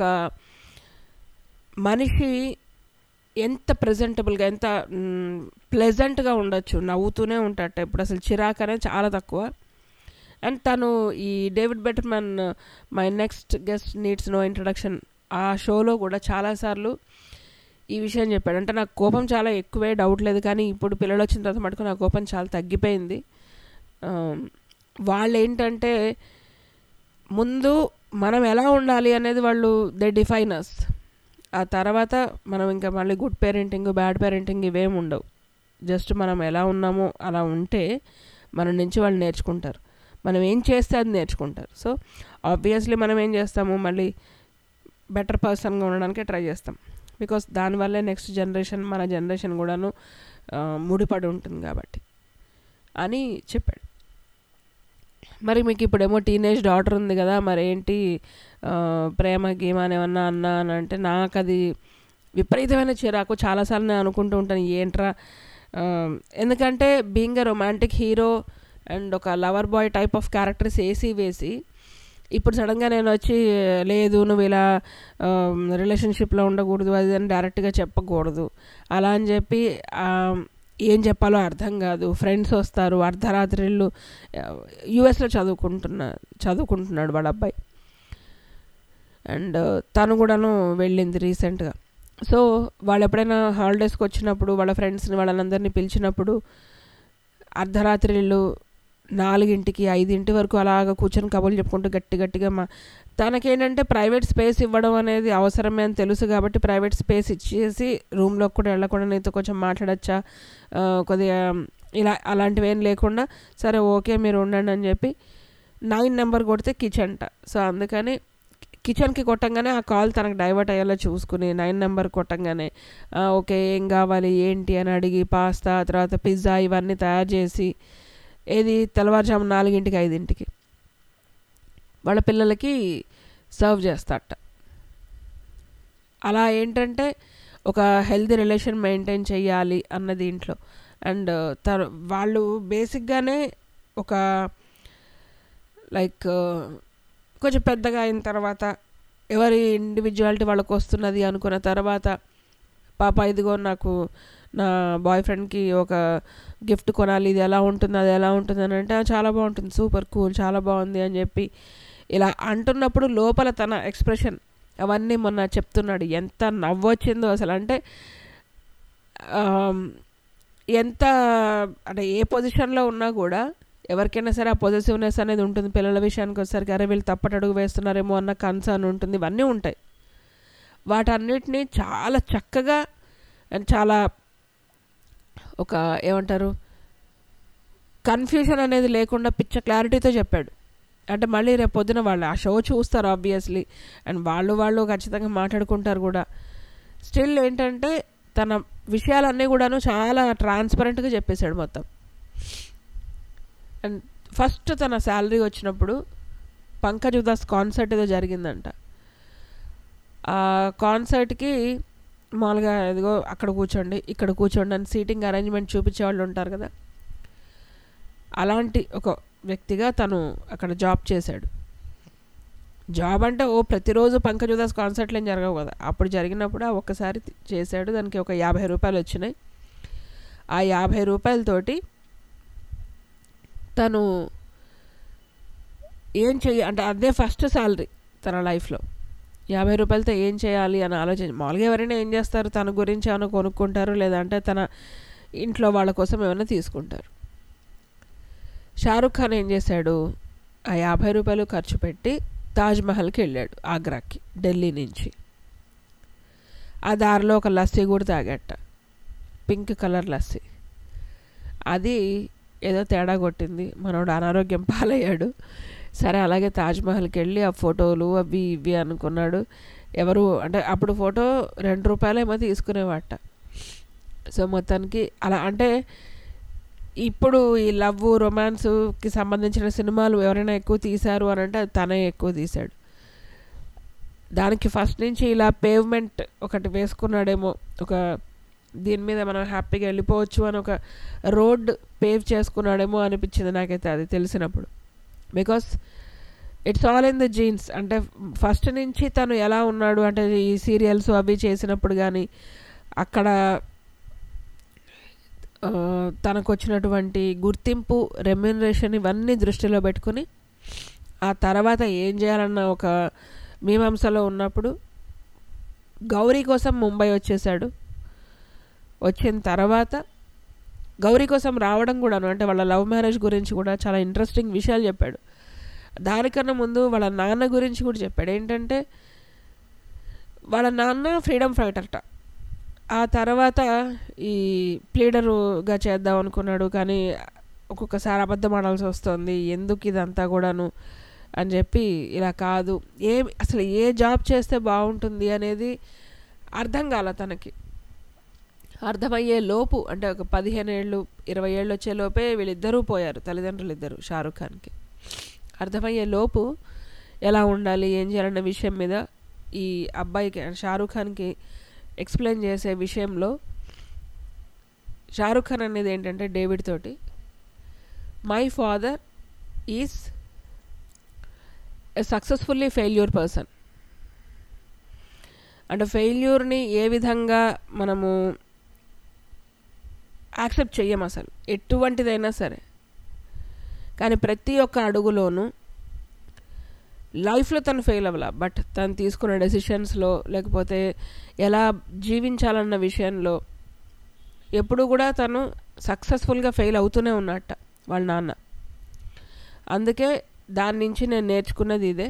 మనిషి ఎంత ప్రజెంటబుల్గా ఎంత ప్లెజెంట్గా ఉండొచ్చు నవ్వుతూనే ఉంటాడట ఇప్పుడు అసలు చిరాకు అనేది చాలా తక్కువ అండ్ తను ఈ David Letterman my next guest needs no introduction ఆ షోలో కూడా చాలాసార్లు ఈ విషయం చెప్పాడు అంటే నాకు కోపం చాలా ఎక్కువే డౌట్ లేదు కానీ ఇప్పుడు పిల్లలు వచ్చిన తర్వాత మటుకు నా కోపం చాలా తగ్గిపోయింది ఆ, వాళ్ళు ఏంటంటే ముందు మనం ఎలా ఉండాలి అనేది వాళ్ళు దే డిఫైన్ అస్ ఆ తర్వాత మనం ఇంకా మళ్ళీ గుడ్ పేరెంటింగ్ బ్యాడ్ పేరెంటింగ్ ఇవేం ఉండవు జస్ట్ మనం ఎలా ఉన్నామో అలా ఉంటే మన నుంచి వాళ్ళు నేర్చుకుంటారు మనం ఏం చేస్తే అది నేర్చుకుంటారు సో ఆబ్వియస్లీ మనం ఏం చేస్తాము మళ్ళీ బెటర్ పర్సన్గా ఉండడానికి ట్రై చేస్తాం బికాస్ దానివల్లే నెక్స్ట్ జనరేషన్ మన జనరేషన్ కూడాను ఆ, ముడిపడి ఉంటుంది కాబట్టి అని చెప్పాడు మరి మీకు ఇప్పుడేమో టీనేజ్ డాటర్ ఉంది కదా మరి ఏంటి ఆ, ప్రేమ గీమ అని ఏమన్నా అన్నా అని అంటే నాకు అది విపరీతమైన చిరాకు చాలాసార్లు నేను అనుకుంటూ ఉంటాను ఏంట్రా ఆ, ఎందుకంటే being a romantic hero and ఒక lover boy type of characters వేసి వేసి ఇప్పుడు సడన్గా నేను వచ్చి లేదు నువ్వు ఇలా రిలేషన్షిప్లో ఉండకూడదు అది అని డైరెక్ట్గా చెప్పకూడదు అలా అని చెప్పి ఆ, ఏం చెప్పాలో అర్థం కాదు ఫ్రెండ్స్ వస్తారు అర్ధరాత్రిళ్ళు యుఎస్లో చదువుకుంటున్న చదువుకుంటున్నాడు వాళ్ళ అబ్బాయి అండ్ తను కూడాను వెళ్ళింది రీసెంట్గా సో వాళ్ళు ఎప్పుడైనా హాలిడేస్కి వచ్చినప్పుడు వాళ్ళ ఫ్రెండ్స్ని వాళ్ళందరినీ పిలిచినప్పుడు అర్ధరాత్రిళ్ళు నాలుగింటికి ఐదింటి వరకు అలాగ కూర్చొని కబుర్లు చెప్పుకుంటూ గట్టి గట్టిగా మా తనకేంటంటే ప్రైవేట్ స్పేస్ ఇవ్వడం అనేది అవసరమే అని తెలుసు కాబట్టి ప్రైవేట్ స్పేస్ ఇచ్చేసి రూమ్లోకి కూడా వెళ్ళకుండా నీతో కొంచెం మాట్లాడచ్చా ఆ, కొద్దిగా ఇలా అలాంటివి ఏం లేకుండా సరే ఓకే మీరు ఉండండి అని చెప్పి నైన్ నెంబర్ కొడితే కిచెన్ట సో అందుకని కిచెన్కి కొట్టంగానే ఆ కాల్ తనకు డైవర్ట్ అయ్యేలా చూసుకుని నైన్ నెంబర్ కొట్టంగానే ఆ, ఓకే ఏం కావాలి ఏంటి అని అడిగి పాస్తా తర్వాత పిజ్జా ఇవన్నీ తయారు చేసి ఏది తెల్లవారుజాము నాలుగింటికి ఐదింటికి వాళ్ళ పిల్లలకి సర్వ్ చేస్తాట అలా ఏంటంటే ఒక హెల్తీ రిలేషన్ మెయింటైన్ చేయాలి అన్నది ఇంట్లో అండ్ తర్ వాళ్ళు బేసిక్గానే ఒక లైక్ కొంచెం పెద్దగా అయిన తర్వాత ఎవరి ఇండివిజువాలిటీ వాళ్ళకి వస్తున్నది అనుకున్న తర్వాత పాప ఇదిగో నాకు నా బాయ్ ఫ్రెండ్కి ఒక గిఫ్ట్ కొనాలి ఇది ఎలా ఉంటుంది అది ఎలా ఉంటుంది అని అంటే "ఆ, చాలా బాగుంటుంది సూపర్ కూల్ చాలా బాగుంది అని చెప్పి ఇలా అంటున్నప్పుడు లోపల తన ఎక్స్ప్రెషన్ అవన్నీ మొన్న చెప్తున్నాడు ఎంత నవ్వొచ్చిందో అసలు అంటే ఆమ్, ఎంత అంటే ఏ పొజిషన్లో ఉన్నా కూడా ఎవరికైనా సరే ఆ పొజిటివ్నెస్ అనేది ఉంటుంది పిల్లల విషయానికి వచ్చేసరికి అరే వీళ్ళు తప్పటడుగు వేస్తున్నారేమో అన్న కన్సర్న్ ఉంటుంది ఇవన్నీ ఉంటాయి వాటన్నిటిని చాలా చక్కగా అండ్ చాలా ఒక ఏమంటారు కన్ఫ్యూజన్ అనేది లేకుండా పిచ్చ క్లారిటీతో చెప్పాడు అంటే మళ్ళీ రేపు పొద్దున వాళ్ళు ఆ షో చూస్తారు ఆబ్వియస్లీ అండ్ వాళ్ళు వాళ్ళు ఖచ్చితంగా మాట్లాడుకుంటారు కూడా స్టిల్ ఏంటంటే తన విషయాలన్నీ కూడాను చాలా ట్రాన్స్పరెంట్గా చెప్పేశాడు మొత్తం అండ్ ఫస్ట్ తన శాలరీ వచ్చినప్పుడు పంకజ్ ఉదాస్ కాన్సర్ట్ ఏదో జరిగిందంట ఆ కాన్సర్ట్కి మామూలుగా ఇదిగో అక్కడ కూర్చోండి ఇక్కడ కూర్చోండి అని సీటింగ్ అరేంజ్మెంట్ చూపించే వాళ్ళు ఉంటారు కదా అలాంటి ఒక వ్యక్తిగా తను అక్కడ జాబ్ చేశాడు జాబ్ అంటే ఓ ప్రతిరోజు పంకజ్ ఉదాస్ కాన్సర్ట్లు ఏం జరగవు కదా అప్పుడు జరిగినప్పుడు ఆ ఒక్కసారి తి- చేశాడు దానికి ఒక యాభై రూపాయలు వచ్చినాయి ఆ యాభై రూపాయలతోటి తను ఏం చెయ్య అంటే అదే ఫస్ట్ శాలరీ తన లైఫ్లో యాభై రూపాయలతో ఏం చేయాలి అని ఆలోచించి మామూలుగా ఎవరైనా ఏం చేస్తారు తన గురించి ఏమైనా కొనుక్కుంటారు లేదంటే తన ఇంట్లో వాళ్ళ కోసం ఏమైనా తీసుకుంటారు షారుఖ్ ఖాన్ ఏం చేశాడు ఆ యాభై రూపాయలు ఖర్చు పెట్టి తాజ్ మహల్కి వెళ్ళాడు ఆగ్రాకి ఢిల్లీ నుంచి ఆ దారిలో ఒక లస్సీ కూడా తాగట పింక్ కలర్ లస్సీ అది ఏదో తేడా కొట్టింది మనోడు అనారోగ్యం పాలయ్యాడు సరే అలాగే తాజ్మహల్కి వెళ్ళి ఆ ఫోటోలు అవి ఇవి అనుకున్నాడు ఎవరు అంటే అప్పుడు ఫోటో రెండు రూపాయలు ఏమో తీసుకునేవాట సో మొత్తానికి అలా అంటే ఇప్పుడు ఈ లవ్ రొమాన్స్కి సంబంధించిన సినిమాలు ఎవరైనా ఎక్కువ తీశారు అని అంటే అది తనే ఎక్కువ తీశాడు దానికి ఫస్ట్ నుంచి ఇలా పేవ్మెంట్ ఒకటి వేసుకున్నాడేమో ఒక దీని మీద మనం హ్యాపీగా వెళ్ళిపోవచ్చు అని ఒక రోడ్ పేవ్ చేసుకున్నాడేమో అనిపించింది నాకైతే అది తెలిసినప్పుడు because it's all in the genes అంటే ఫస్ట్ నుంచి తను ఎలా ఉన్నాడు అంటే ఈ సీరియల్స్ అవి చేసినప్పుడు కానీ అక్కడ ఆ, తనకు వచ్చినటువంటి గుర్తింపు రెమ్యునరేషన్ ఇవన్నీ దృష్టిలో పెట్టుకుని ఆ తర్వాత ఏం చేయాలన్న ఒక మీమాంసలో ఉన్నప్పుడు గౌరీ కోసం ముంబై వచ్చేసాడు వచ్చిన తర్వాత గౌరీ కోసం రావడం కూడాను అంటే వాళ్ళ లవ్ మ్యారేజ్ గురించి కూడా చాలా ఇంట్రెస్టింగ్ విషయాలు చెప్పాడు దానికన్నా ముందు వాళ్ళ నాన్న గురించి కూడా చెప్పాడు ఏంటంటే వాళ్ళ నాన్న ఫ్రీడమ్ ఫైటర్ట ఆ తర్వాత ఈ ప్లీడరుగా చేద్దాం అనుకున్నాడు కానీ ఒక్కొక్కసారి అబద్ధం ఆడాల్సి వస్తుంది ఎందుకు ఇదంతా కూడాను అని చెప్పి ఇలా కాదు ఏ అసలు ఏ జాబ్ చేస్తే బాగుంటుంది అనేది అర్థం కాల తనకి అర్థమయ్యే లోపు అంటే ఒక పదిహేను ఏళ్ళు ఇరవై ఏళ్ళు వచ్చే లోపే వీళ్ళిద్దరూ పోయారు తల్లిదండ్రులు ఇద్దరు షారుఖ్ ఖాన్కి అర్థమయ్యే లోపు ఎలా ఉండాలి ఏం చేయాలన్న విషయం మీద ఈ అబ్బాయికి షారుఖ్ ఖాన్కి ఎక్స్ప్లెయిన్ చేసే విషయంలో షారుఖ్ ఖాన్ అనేది ఏంటంటే డేవిడ్ తోటి my father is a successfully failure person అంటే ఫెయిల్యూర్ని ఏ విధంగా మనము యాక్సెప్ట్ చెయ్యం అసలు ఎటువంటిదైనా సరే కానీ ప్రతి ఒక్క అడుగులోనూ లైఫ్లో తను ఫెయిల్ అవ్వాల బట్ తను తీసుకున్న డెసిషన్స్లో లేకపోతే ఎలా జీవించాలన్న విషయంలో ఎప్పుడు కూడా తను సక్సెస్ఫుల్గా ఫెయిల్ అవుతూనే ఉన్నట్ట వాళ్ళ నాన్న అందుకే దాని నుంచి నేను నేర్చుకున్నది ఇదే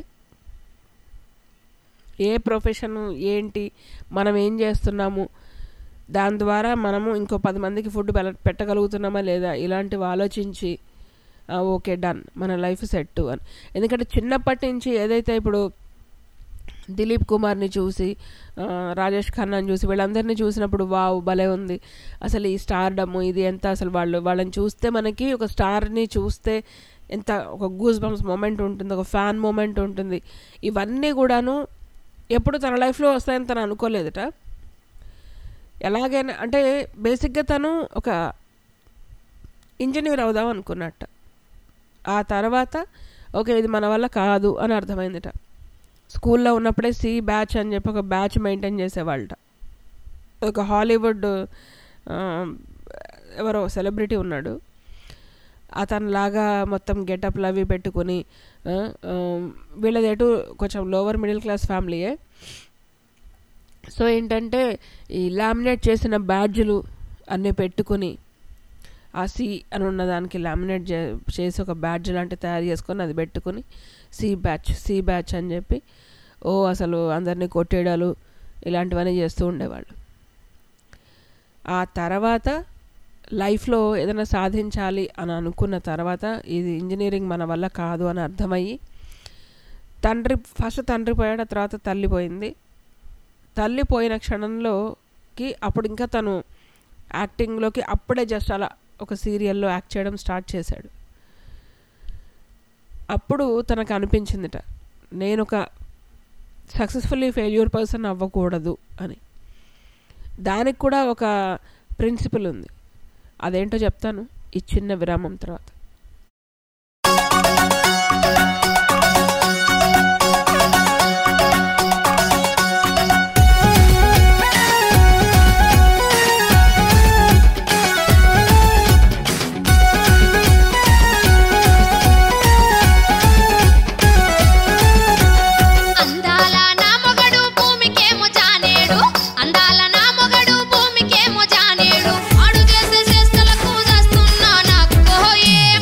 ఏ ప్రొఫెషన్ ఏంటి మనం ఏం చేస్తున్నాము దాని ద్వారా మనము ఇంకో పది మందికి ఫుడ్ పెల- పెట్టగలుగుతున్నామా లేదా ఇలాంటివి ఆలోచించి ఆ, ఓకే డన్ మన లైఫ్ సెట్ అని ఎందుకంటే చిన్నప్పటి నుంచి ఏదైతే ఇప్పుడు దిలీప్ కుమార్ని చూసి ఆ, రాజేష్ ఖన్నాని చూసి వీళ్ళందరినీ చూసినప్పుడు వావ్ భలే ఉంది అసలు ఈ స్టార్డమ్ ఇది ఎంత అసలు వాళ్ళు వాళ్ళని చూస్తే మనకి ఒక స్టార్ని చూస్తే ఎంత ఒక గూస్ బంప్స్ మూమెంట్ ఉంటుంది ఒక ఫ్యాన్ మూమెంట్ ఉంటుంది ఇవన్నీ కూడాను ఎప్పుడు తన లైఫ్లో వస్తాయని తను అనుకోలేదట ఎలాగైనా అంటే బేసిక్గా తను ఒక ఇంజనీర్ అవుదాం అనుకున్నట్ట ఆ తర్వాత ఓకే ఇది మన వల్ల కాదు అని అర్థమైందిట స్కూల్లో ఉన్నప్పుడే సి బ్యాచ్ అని చెప్పి ఒక బ్యాచ్ మెయింటైన్ చేసేవాళ్ళట ఒక హాలీవుడ్ ఆ, ఎవరో సెలబ్రిటీ ఉన్నాడు అతనిలాగా మొత్తం గెటప్లు అవి పెట్టుకుని ఆ, ఆ, వీళ్ళది ఎటు కొంచెం లోవర్ మిడిల్ క్లాస్ ఫ్యామిలీయే సో ఏంటంటే ఈ లామినేట్ చేసిన బ్యాడ్జ్లు అన్నీ పెట్టుకుని ఆ సి అని ఉన్న దానికి లామినేట్ చే చేసి ఒక బ్యాడ్జ్ లాంటి తయారు చేసుకొని అది పెట్టుకుని సి బ్యాచ్ సి బ్యాచ్ అని చెప్పి ఓ అసలు అందరినీ కొట్టేయడాలు ఇలాంటివన్నీ చేస్తూ ఉండేవాళ్ళు ఆ తర్వాత లైఫ్లో ఏదైనా సాధించాలి అని అనుకున్న తర్వాత ఇది ఇంజనీరింగ్ మన వల్ల కాదు అని అర్థమయ్యి తండ్రి ఫస్ట్ తండ్రి పోయాడు ఆ తర్వాత తల్లి పోయింది తల్లి పోయిన క్షణంలోకి అప్పుడు ఇంకా తను యాక్టింగ్లోకి అప్పుడే జస్ట్ అలా ఒక సీరియల్లో యాక్ట్ చేయడం స్టార్ట్ చేశాడు అప్పుడు తనకు అనిపించిందిట నేను ఒక సక్సెస్ఫుల్లీ ఫెయిల్యూర్ పర్సన్ అవ్వకూడదు అని దానికి కూడా ఒక ప్రిన్సిపల్ ఉంది అదేంటో చెప్తాను ఈ చిన్న విరామం తర్వాత అందాల నా మొగడు భూమికేమో జానేడు అందాల నా మొగడు భూమికేమో జానేడు ఆడు చేసే చేష్టలకు చేస్తున్నా నాకు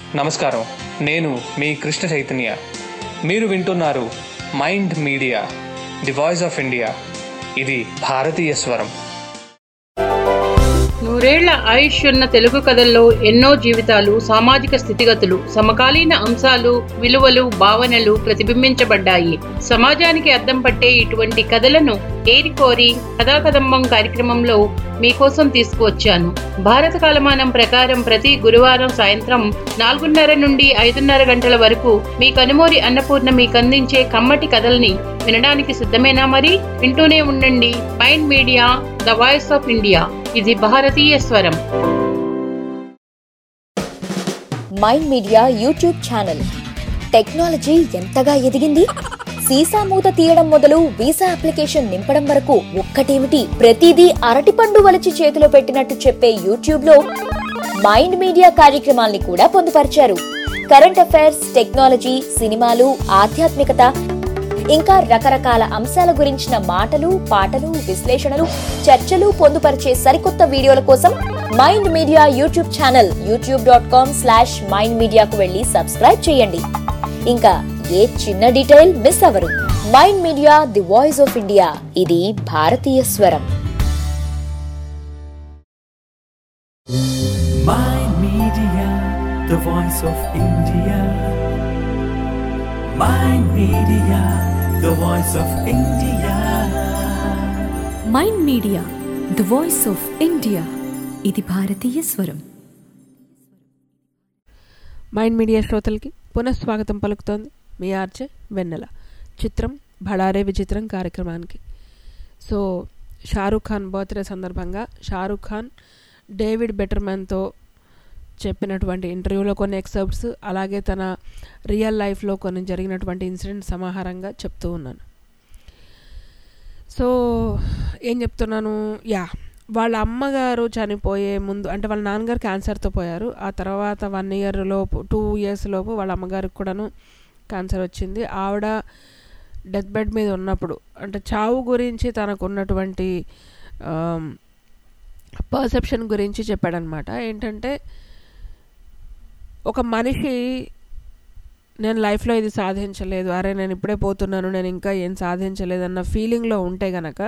నమస్కారం నేను మీ కృష్ణ చైతన్య మీరు వింటున్నారు mind media the voice of India ఇది భారతీయ స్వరం నూరేళ్ల ఆయుష్ ఉన్న తెలుగు కథల్లో ఎన్నో జీవితాలు సామాజిక స్థితిగతులు సమకాలీన అంశాలు విలువలు భావనలు ప్రతిబింబించబడ్డాయి సమాజానికి అద్దం పట్టే ఇటువంటి కథలను ఏరికోరి కథాకదంబం కార్యక్రమంలో మీకోసం తీసుకువచ్చాను భారత కాలమానం ప్రకారం ప్రతి గురువారం సాయంత్రం నాలుగున్నర నుండి ఐదున్నర గంటల వరకు మీ కనుమూరి అన్నపూర్ణ మీకు అందించే కమ్మటి కథల్ని వినడానికి సిద్ధమేనా మరి వింటూనే ఉండండి Mind media the voice of India ఇది భారతీయ స్వరం Mind Media YouTube channel technology ఎంతగా ఎదిగింది సీసా మూత తీయడం మొదలు వీసా అప్లికేషన్ నింపడం వరకు ఒక్కటేమిటి ప్రతిదీ అరటిపండు వలిచి చేతిలో పెట్టినట్టు చెప్పే యూట్యూబ్ లో మైండ్ మీడియా కార్యక్రమాల్ని కూడా పొందుపరిచారు కరెంట్ అఫైర్స్ టెక్నాలజీ సినిమాలు ఆధ్యాత్మికత ఇంకా రకరకాల అంశాల గురించిన మాటలు పాటలు విశ్లేషణలు చర్చలు పొందుపరిచే సరికొత్త వీడియోల కోసం Mind Media YouTube channel YouTube dot com slash Mind మీడియాకు వెళ్ళి సబ్స్క్రైబ్ చేయండి ఇంకా ఏ చిన్న డీటెయిల్ మిస్ అవరు Mind media the voice of India ఇది భారతీయ స్వరం Mind Media, the voice of India. Mind Media, the voice of India. Mind media the voice of India ఇది భారతీయ స్వరం మైండ్ మీడియా శ్రోతలకి పునఃస్వాగతం పలుకుతోంది మీ ఆర్చే వెన్నెల చిత్రం భడారే విచిత్రం కార్యక్రమానికి సో షారూఖ్ ఖాన్ బర్త్డే సందర్భంగా షారూఖ్ ఖాన్ డేవిడ్ బెటర్మెన్తో చెప్పినటువంటి ఇంటర్వ్యూలో కొన్ని ఎక్సర్ప్ట్స్ అలాగే తన రియల్ లైఫ్లో కొన్ని జరిగినటువంటి ఇన్సిడెంట్ సమాహారంగా చెప్తూ ఉన్నాను సో ఏం చెప్తున్నాను యా వాళ్ళ అమ్మగారు చనిపోయే ముందు అంటే వాళ్ళ నాన్నగారు క్యాన్సర్తో పోయారు ఆ తర్వాత వన్ ఇయర్ లోపు టూ ఇయర్స్ లోపు వాళ్ళ అమ్మగారికి కూడాను క్యాన్సర్ వచ్చింది ఆవిడ డెత్ బెడ్ మీద ఉన్నప్పుడు అంటే చావు గురించి తనకు ఉన్నటువంటి పర్సెప్షన్ గురించి చెప్పాడనమాట ఏంటంటే ఒక మనిషి నేను లైఫ్లో ఇది సాధించలేదు అరే నేను ఇప్పుడే పోతున్నాను నేను ఇంకా ఏం సాధించలేదన్న ఫీలింగ్లో ఉంటే గనక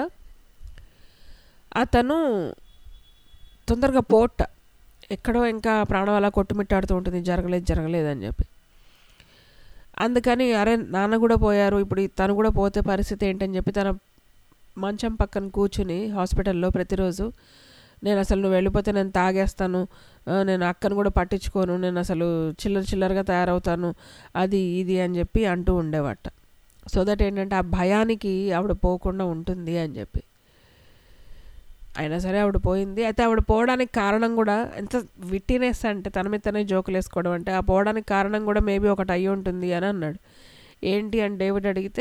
అతను తొందరగా పోట ఎక్కడో ఇంకా ప్రాణం అలా కొట్టుమిట్టాడుతూ ఉంటుంది జరగలేదు జరగలేదు అని చెప్పి అందుకని అరే నాన్న కూడా పోయారు ఇప్పుడు తను కూడా పోతే పరిస్థితి ఏంటని చెప్పి తన మంచం పక్కన కూర్చుని హాస్పిటల్లో ప్రతిరోజు నేను అసలు నువ్వు వెళ్ళిపోతే నేను తాగేస్తాను నేను అక్కను కూడా పట్టించుకోను నేను అసలు చిల్లర చిల్లరగా తయారవుతాను అది ఇది అని చెప్పి అంటూ ఉండేవాట సో దట్ ఏంటంటే ఆ భయానికి ఆవిడ పోకుండా ఉంటుంది అని చెప్పి అయినా సరే ఆవిడ పోయింది అయితే ఆవిడ పోవడానికి కారణం కూడా ఎంత విట్టినెస్ అంటే తన మీద తనే జోకులు వేసుకోవడం అంటే ఆ పోవడానికి కారణం కూడా మేబీ ఒకటి అయ్యి ఉంటుంది అని అన్నాడు ఏంటి అని డేవిడ్ అడిగితే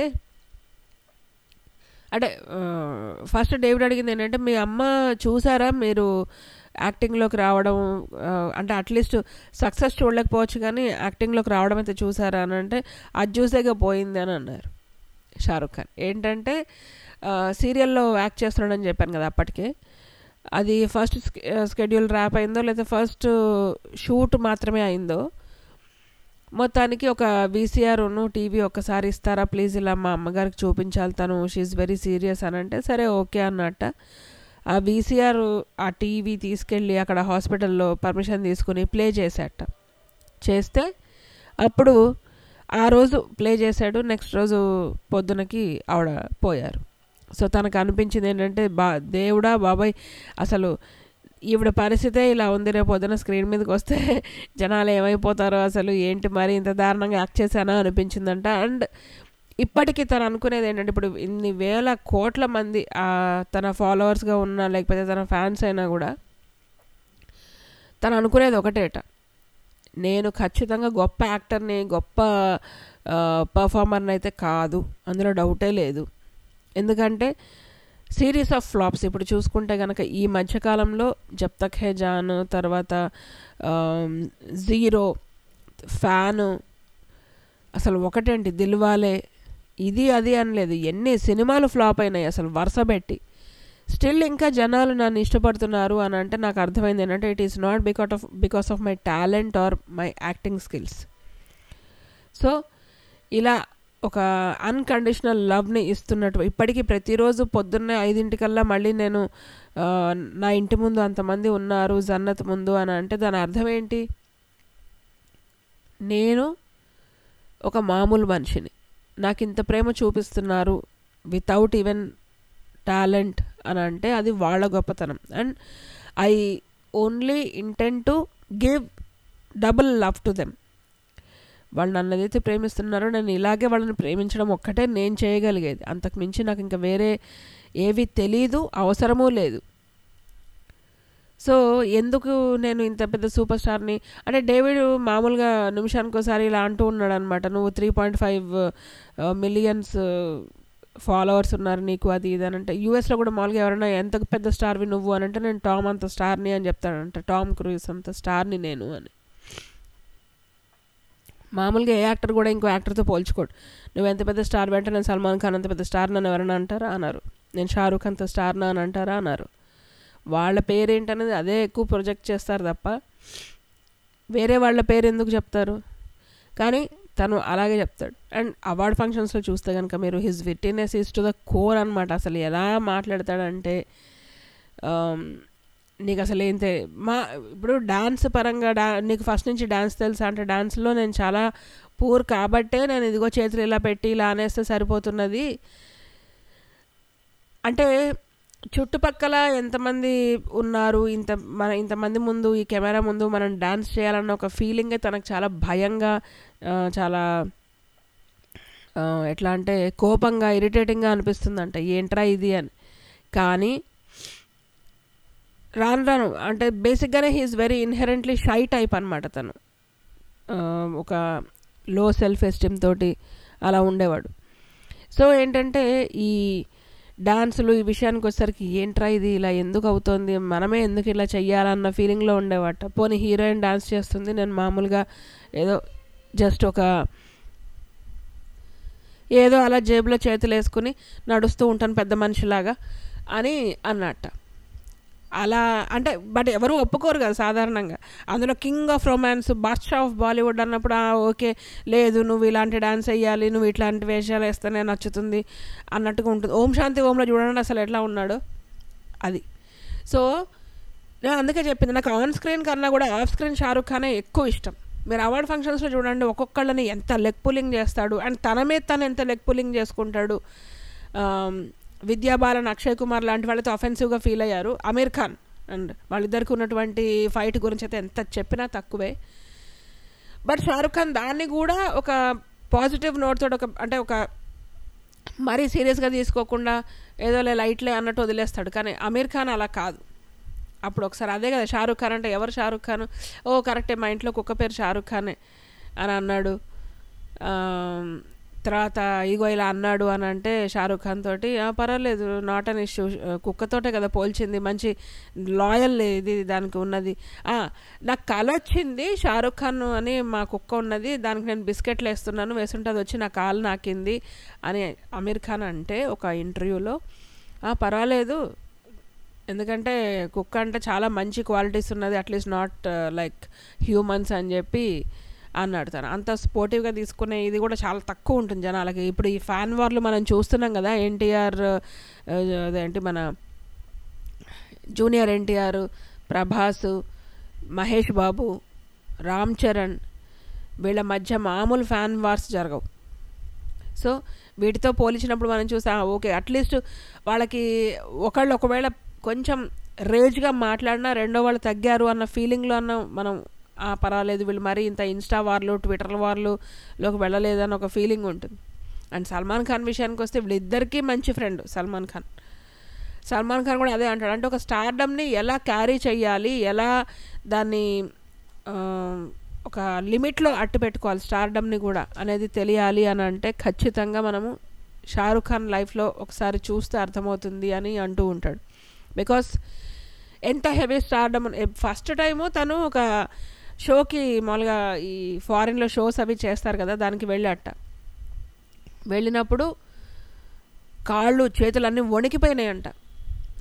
అంటే ఫస్ట్ డేవిడ్ అడిగింది ఏంటంటే మీ అమ్మ చూసారా మీరు యాక్టింగ్లోకి రావడం అంటే అట్లీస్ట్ సక్సెస్ చూడలేకపోవచ్చు కానీ యాక్టింగ్లోకి రావడం అయితే చూసారా అని అంటే అది చూసేగా పోయింది అని అన్నారు షారుఖ్ ఖాన్ ఏంటంటే సీరియల్లో యాక్ట్ చేస్తున్నాడని చెప్పాను కదా అప్పటికే అది ఫస్ట్ స్కెడ్యూల్ ర్యాప్ అయిందో లేదా ఫస్ట్ షూట్ మాత్రమే అయిందో మొత్తానికి ఒక వీసీఆర్ను టీవీ ఒక్కసారి ఇస్తారా ప్లీజ్ ఇలా మా అమ్మగారికి చూపించాలి తను షీఈ్ వెరీ సీరియస్ అని అంటే సరే ఓకే అన్నట్ట ఆ వీసీఆర్ ఆ టీవీ తీసుకెళ్ళి అక్కడ హాస్పిటల్లో పర్మిషన్ తీసుకుని ప్లే చేశాట చేస్తే అప్పుడు ఆ రోజు ప్లే చేశాడు నెక్స్ట్ రోజు పొద్దునకి ఆవిడ పోయారు సో తనకు అనిపించింది ఏంటంటే బా దేవుడా బాబాయ్ అసలు ఈవిడ పరిస్థితే ఇలా ఉంది రేపు పొద్దున స్క్రీన్ మీదకి వస్తే జనాలు ఏమైపోతారో అసలు ఏంటి మరి ఇంత దారుణంగా యాక్ట్ చేశానా అనిపించిందంట అండ్ ఇప్పటికీ తను అనుకునేది ఏంటంటే ఇప్పుడు ఇన్ని వేల కోట్ల మంది తన ఫాలోవర్స్గా ఉన్నా లేకపోతే తన ఫ్యాన్స్ అయినా కూడా తను అనుకునేది ఒకటేట నేను ఖచ్చితంగా గొప్ప యాక్టర్ని గొప్ప పర్ఫార్మర్ని అయితే కాదు అందులో డౌటే లేదు ఎందుకంటే సిరీస్ ఆఫ్ ఫ్లాప్స్ ఇప్పుడు చూసుకుంటే కనుక ఈ మధ్యకాలంలో జబ్ తక్ హే జాన్ తర్వాత జీరో ఫ్యాను అసలు ఒకటేంటి దిల్వాలే ఇది అది అనలేదు ఎన్ని సినిమాలు ఫ్లాప్ అయినాయి అసలు వరుస పెట్టి స్టిల్ ఇంకా జనాలు నన్ను ఇష్టపడుతున్నారు అని అంటే నాకు అర్థమైంది ఏంటంటే it is not because of because of my talent or my acting skills so ఇలా ఒక అన్కండిషనల్ లవ్ని ఇస్తున్నట్టు ఇప్పటికీ ప్రతిరోజు పొద్దున్నే ఐదింటికల్లా మళ్ళీ నేను ఆ, నా ఇంటి ముందు అంతమంది ఉన్నారు జన్నత్ ముందు అని అంటే దాని అర్థం ఏంటి నేను ఒక మామూలు మనిషిని నాకు ఇంత ప్రేమ చూపిస్తున్నారు వితౌట్ ఈవెన్ టాలెంట్ అని అంటే అది వాళ్ళ గొప్పతనం and I only intent to give double love to them వాళ్ళు నన్ను ఏదైతే ప్రేమిస్తున్నారో నేను ఇలాగే వాళ్ళని ప్రేమించడం ఒక్కటే నేను చేయగలిగేది అంతకు మించి నాకు ఇంకా వేరే ఏవి తెలీదు అవసరమూ లేదు సో ఎందుకు నేను ఇంత పెద్ద సూపర్ స్టార్ని అంటే డేవిడ్ మామూలుగా నిమిషానికి ఒకసారి ఇలా అంటూ ఉన్నాడు అనమాట నువ్వు three point five millions followers ఉన్నారు నీకు అది ఇది అని అంటే యూఎస్లో కూడా మామూలుగా ఎవరైనా ఎంత పెద్ద స్టార్వి నువ్వు అని అంటే నేను టామ్ అంత స్టార్ని అని చెప్తాడంట టామ్ క్రూయిస్ అంత స్టార్ని నేను అని మామూలుగా ఏ యాక్టర్ కూడా ఇంకో యాక్టర్తో పోల్చుకోడు నువ్వు ఎంత పెద్ద స్టార్ అంటే నేను సల్మాన్ ఖాన్ అంత పెద్ద స్టార్ నన్ను ఎవరైనా అంటారా అన్నారు నేను షారూఖ్ అంత స్టార్ నా అని అంటారా అన్నారు వాళ్ళ పేరు ఏంటనేది అదే ఎక్కువ ప్రొజెక్ట్ చేస్తారు తప్ప వేరే వాళ్ళ పేరు ఎందుకు చెప్తారు కానీ తను అలాగే చెప్తాడు అండ్ అవార్డ్ ఫంక్షన్స్లో చూస్తే కనుక మీరు his wittiness is to the core అనమాట అసలు ఎలా మాట్లాడతాడంటే ఆమ్, నీకు అసలు ఏం తె మా ఇప్పుడు డాన్స్ పరంగా డా నీకు ఫస్ట్ నుంచి డాన్స్ తెలుసా అంటే డాన్స్లో నేను చాలా పూర్ కాబట్టే నేను ఇదిగో చేతులు ఇలా పెట్టి ఇలా అనేస్తే సరిపోతున్నది అంటే చుట్టుపక్కల ఎంతమంది ఉన్నారు ఇంత మన ఇంతమంది ముందు ఈ కెమెరా ముందు మనం డాన్స్ చేయాలన్న ఒక ఫీలింగే తనకు చాలా భయంగా ఆ, చాలా ఆ, ఎట్లా అంటే కోపంగా ఇరిటేటింగ్గా అనిపిస్తుందంట ఏంట్రా ఇది అని కానీ రాను రాను అంటే బేసిక్గానే he's very inherently shy type అనమాట తను ఆ, ఒక లో సెల్ఫ్ ఎస్టీమ్ తోటి అలా ఉండేవాడు సో ఏంటంటే ఈ డాన్సులు ఈ విషయానికి వచ్చేసరికి ఏంట్రా ఇది ఇలా ఎందుకు అవుతోంది మనమే ఎందుకు ఇలా చెయ్యాలన్న ఫీలింగ్లో ఉండేవాట పోనీ హీరోయిన్ డాన్స్ చేస్తుంది నేను మామూలుగా ఏదో జస్ట్ ఒక ఏదో అలా జేబులో చేతులు వేసుకుని నడుస్తూ ఉంటాను పెద్ద మనిషిలాగా అని అన్నట్ట అలా అంటే బట్ ఎవరు ఒప్పుకోరు కదా సాధారణంగా అందులో king of romance Badshah of Bollywood అన్నప్పుడు "ఆ, ఓకే లేదు నువ్వు ఇలాంటి డాన్స్ వేయాలి నువ్వు ఇట్లాంటి వేషాలు వేస్తేనే నచ్చుతుంది అన్నట్టుగా ఉంటుంది ఓం శాంతి ఓంలో చూడండి అసలు ఎట్లా ఉన్నాడు అది సో నేను అందుకే చెప్పింది నాకు ఆన్ స్క్రీన్ కన్నా కూడా ఆఫ్ స్క్రీన్ షారుఖ్ ఖానే ఎక్కువ ఇష్టం మీరు అవార్డ్ ఫంక్షన్స్లో చూడండి ఒక్కొక్కళ్ళని ఎంత లెగ్ పుల్లింగ్ చేస్తాడు అండ్ తన మీద తను ఎంత లెగ్ పుల్లింగ్ చేసుకుంటాడు ఆమ్, విద్యా బాలన్ అక్షయ్ కుమార్ లాంటి వాళ్ళతో అఫెన్సివ్గా ఫీల్ అయ్యారు అమీర్ ఖాన్ అండ్ వాళ్ళిద్దరికి ఉన్నటువంటి ఫైట్ గురించి అయితే ఎంత చెప్పినా తక్కువే బట్ షారుఖ్ ఖాన్ దాన్ని కూడా ఒక పాజిటివ్ నోట్ తోటి ఒక అంటే ఒక మరీ సీరియస్గా తీసుకోకుండా ఏదో లైట్లే అన్నట్టు వదిలేస్తాడు కానీ అమీర్ ఖాన్ అలా కాదు అప్పుడు ఒకసారి అదే కదా షారుఖ్ ఖాన్ అంటే ఎవరు షారుఖ్ ఖాన్ ఓ కరెక్టే మా ఇంట్లో కుక్క పేరు షారుఖ్ ఖానే అని అన్నాడు ఆమ్, తర్వాత ఇగో ఇలా అన్నాడు అని అంటే షారుఖ్ ఖాన్ తోటి "ఆ, పర్వాలేదు నాట్ అన్ ఇష్యూ కుక్కతోటే కదా పోల్చింది మంచి లాయల్ ఇది దానికి ఉన్నది "ఆ, నాకు కళ వచ్చింది షారుఖ్ ఖాన్ అని మా కుక్క ఉన్నది దానికి నేను బిస్కెట్లు వేస్తున్నాను వేస్తుంటే అది వచ్చి నా కాలు నాకింది అని అమీర్ ఖాన్ అంటే ఒక ఇంటర్వ్యూలో "ఆ, పర్వాలేదు ఎందుకంటే కుక్క అంటే చాలా మంచి క్వాలిటీస్ ఉన్నది అట్లీస్ట్ నాట్ లైక్ హ్యూమన్స్ అని చెప్పి అన్నాడు తను అంత స్పోర్టివ్గా తీసుకునే ఇది కూడా చాలా తక్కువ ఉంటుంది జనాలకి ఇప్పుడు ఈ ఫ్యాన్ వార్లు మనం చూస్తున్నాం కదా ఎన్టీఆర్ అదేంటి మన జూనియర్ ఎన్టీఆర్ ప్రభాస్ మహేష్ బాబు రామ్ చరణ్ వీళ్ళ మధ్య మామూలు ఫ్యాన్ వార్స్ జరగవు సో వీటితో పోల్చినప్పుడు మనం చూసా ఓకే అట్లీస్ట్ వాళ్ళకి ఒకళ్ళు ఒకవేళ కొంచెం రేజ్గా మాట్లాడినా రెండో వాళ్ళు తగ్గారు అన్న ఫీలింగ్లో అన్న మనం "ఆ, పర్వాలేదు వీళ్ళు మరీ ఇంత ఇన్స్టా వార్లు ట్విట్టర్ వార్లులోకి వెళ్ళలేదు అని ఒక ఫీలింగ్ ఉంటుంది అండ్ సల్మాన్ ఖాన్ విషయానికి వస్తే వీళ్ళిద్దరికీ మంచి ఫ్రెండ్ సల్మాన్ ఖాన్ సల్మాన్ ఖాన్ కూడా అదే అంటాడు అంటే ఒక స్టార్డమ్ని ఎలా క్యారీ చేయాలి ఎలా దాన్ని ఆ, ఒక లిమిట్లో అట్టు పెట్టుకోవాలి స్టార్డమ్ని కూడా అనేది తెలియాలి అని అంటే ఖచ్చితంగా మనము షారుఖ్ ఖాన్ లైఫ్లో ఒకసారి చూస్తే అర్థమవుతుంది అని అంటూ ఉంటాడు బికాస్ ఎంత హెవీ స్టార్డమ్ ఫస్ట్ టైము తను ఒక షోకి మామూలుగా ఈ ఫారిన్లో షోస్ అవి చేస్తారు కదా దానికి వెళ్ళాట వెళ్ళినప్పుడు కాళ్ళు చేతులు అన్నీ వణికిపోయినాయంట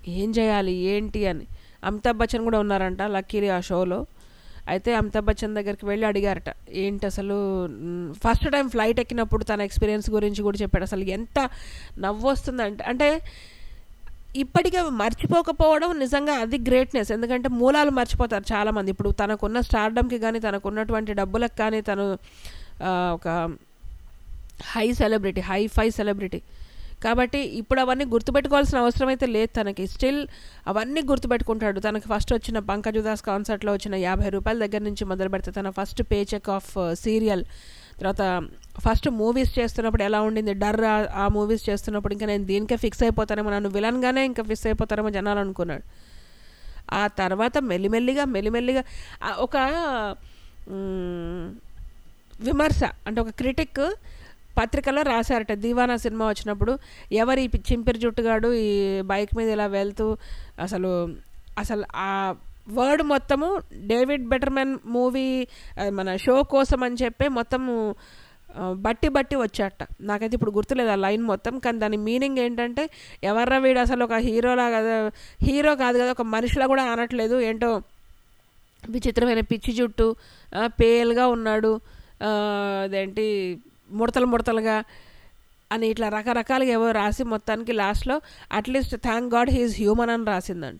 ఏం చేయాలి ఏంటి అని అమితాబ్ బచ్చన్ కూడా ఉన్నారంట లక్కీలీ ఆ షోలో అయితే అమితాబ్ బచ్చన్ దగ్గరికి వెళ్ళి అడిగారట ఏంటి అసలు ఫస్ట్ టైం ఫ్లైట్ ఎక్కినప్పుడు తన ఎక్స్పీరియన్స్ గురించి కూడా చెప్పాడు అసలు ఎంత నవ్వు వస్తుందంటే అంటే ఇప్పటికే మర్చిపోకపోవడం నిజంగా అది గ్రేట్నెస్ ఎందుకంటే మూలాలు మర్చిపోతారు చాలామంది ఇప్పుడు తనకున్న స్టార్డమ్కి కానీ తనకున్నటువంటి డబ్బులకు కానీ తను ఆ, ఒక high celebrity hi fi celebrity కాబట్టి ఇప్పుడు అవన్నీ గుర్తుపెట్టుకోవాల్సిన అవసరం అయితే లేదు తనకి స్టిల్ అవన్నీ గుర్తుపెట్టుకుంటాడు తనకి ఫస్ట్ వచ్చిన పంకజుదాస్ కాన్సర్ట్లో వచ్చిన యాభై రూపాయల దగ్గర నుంచి మొదలు పెడితే తన first pay cheque of serial తర్వాత ఫస్ట్ మూవీస్ చేస్తున్నప్పుడు ఎలా ఉండింది డర్ ఆ- ఆ మూవీస్ చేస్తున్నప్పుడు ఇంకా నేను దీనికే ఫిక్స్ అయిపోతానేమో నన్ను విలన్గానే ఇంకా ఫిక్స్ అయిపోతారేమో జనాలు అనుకున్నాడు ఆ తర్వాత మెల్లిమెల్లిగా మెల్లిమెల్లిగా ఆ ఒక మ్, విమర్శ అంటే ఒక క్రిటిక్ పత్రికలో రాశారట దీవానా సినిమా వచ్చినప్పుడు ఎవరు ఈ చింపిరి జుట్టుగాడు ఈ బైక్ మీద ఇలా వెళ్తూ అసలు అసలు ఆ వర్డ్ మొత్తము డేవిడ్ బెటర్మెన్ మూవీ మన షో కోసం అని చెప్పి మొత్తము ఆ, బట్టి బట్టి వచ్చాట నాకైతే ఇప్పుడు గుర్తులేదు ఆ లైన్ మొత్తం కానీ దాని మీనింగ్ ఏంటంటే ఎవర్రా వీడు అసలు ఒక హీరోలా కదా హీరో కాదు కదా ఒక మనిషిలా కూడా అనట్లేదు ఏంటో విచిత్రమైన పిచ్చి జుట్టు ఆ, పేల్గా ఉన్నాడు ఆ, అదేంటి ముడతలు ముడతలుగా అని ఇట్లా రకరకాలుగా ఏవో రాసి మొత్తానికి లాస్ట్లో at least thank God he's human అని రాసిందంట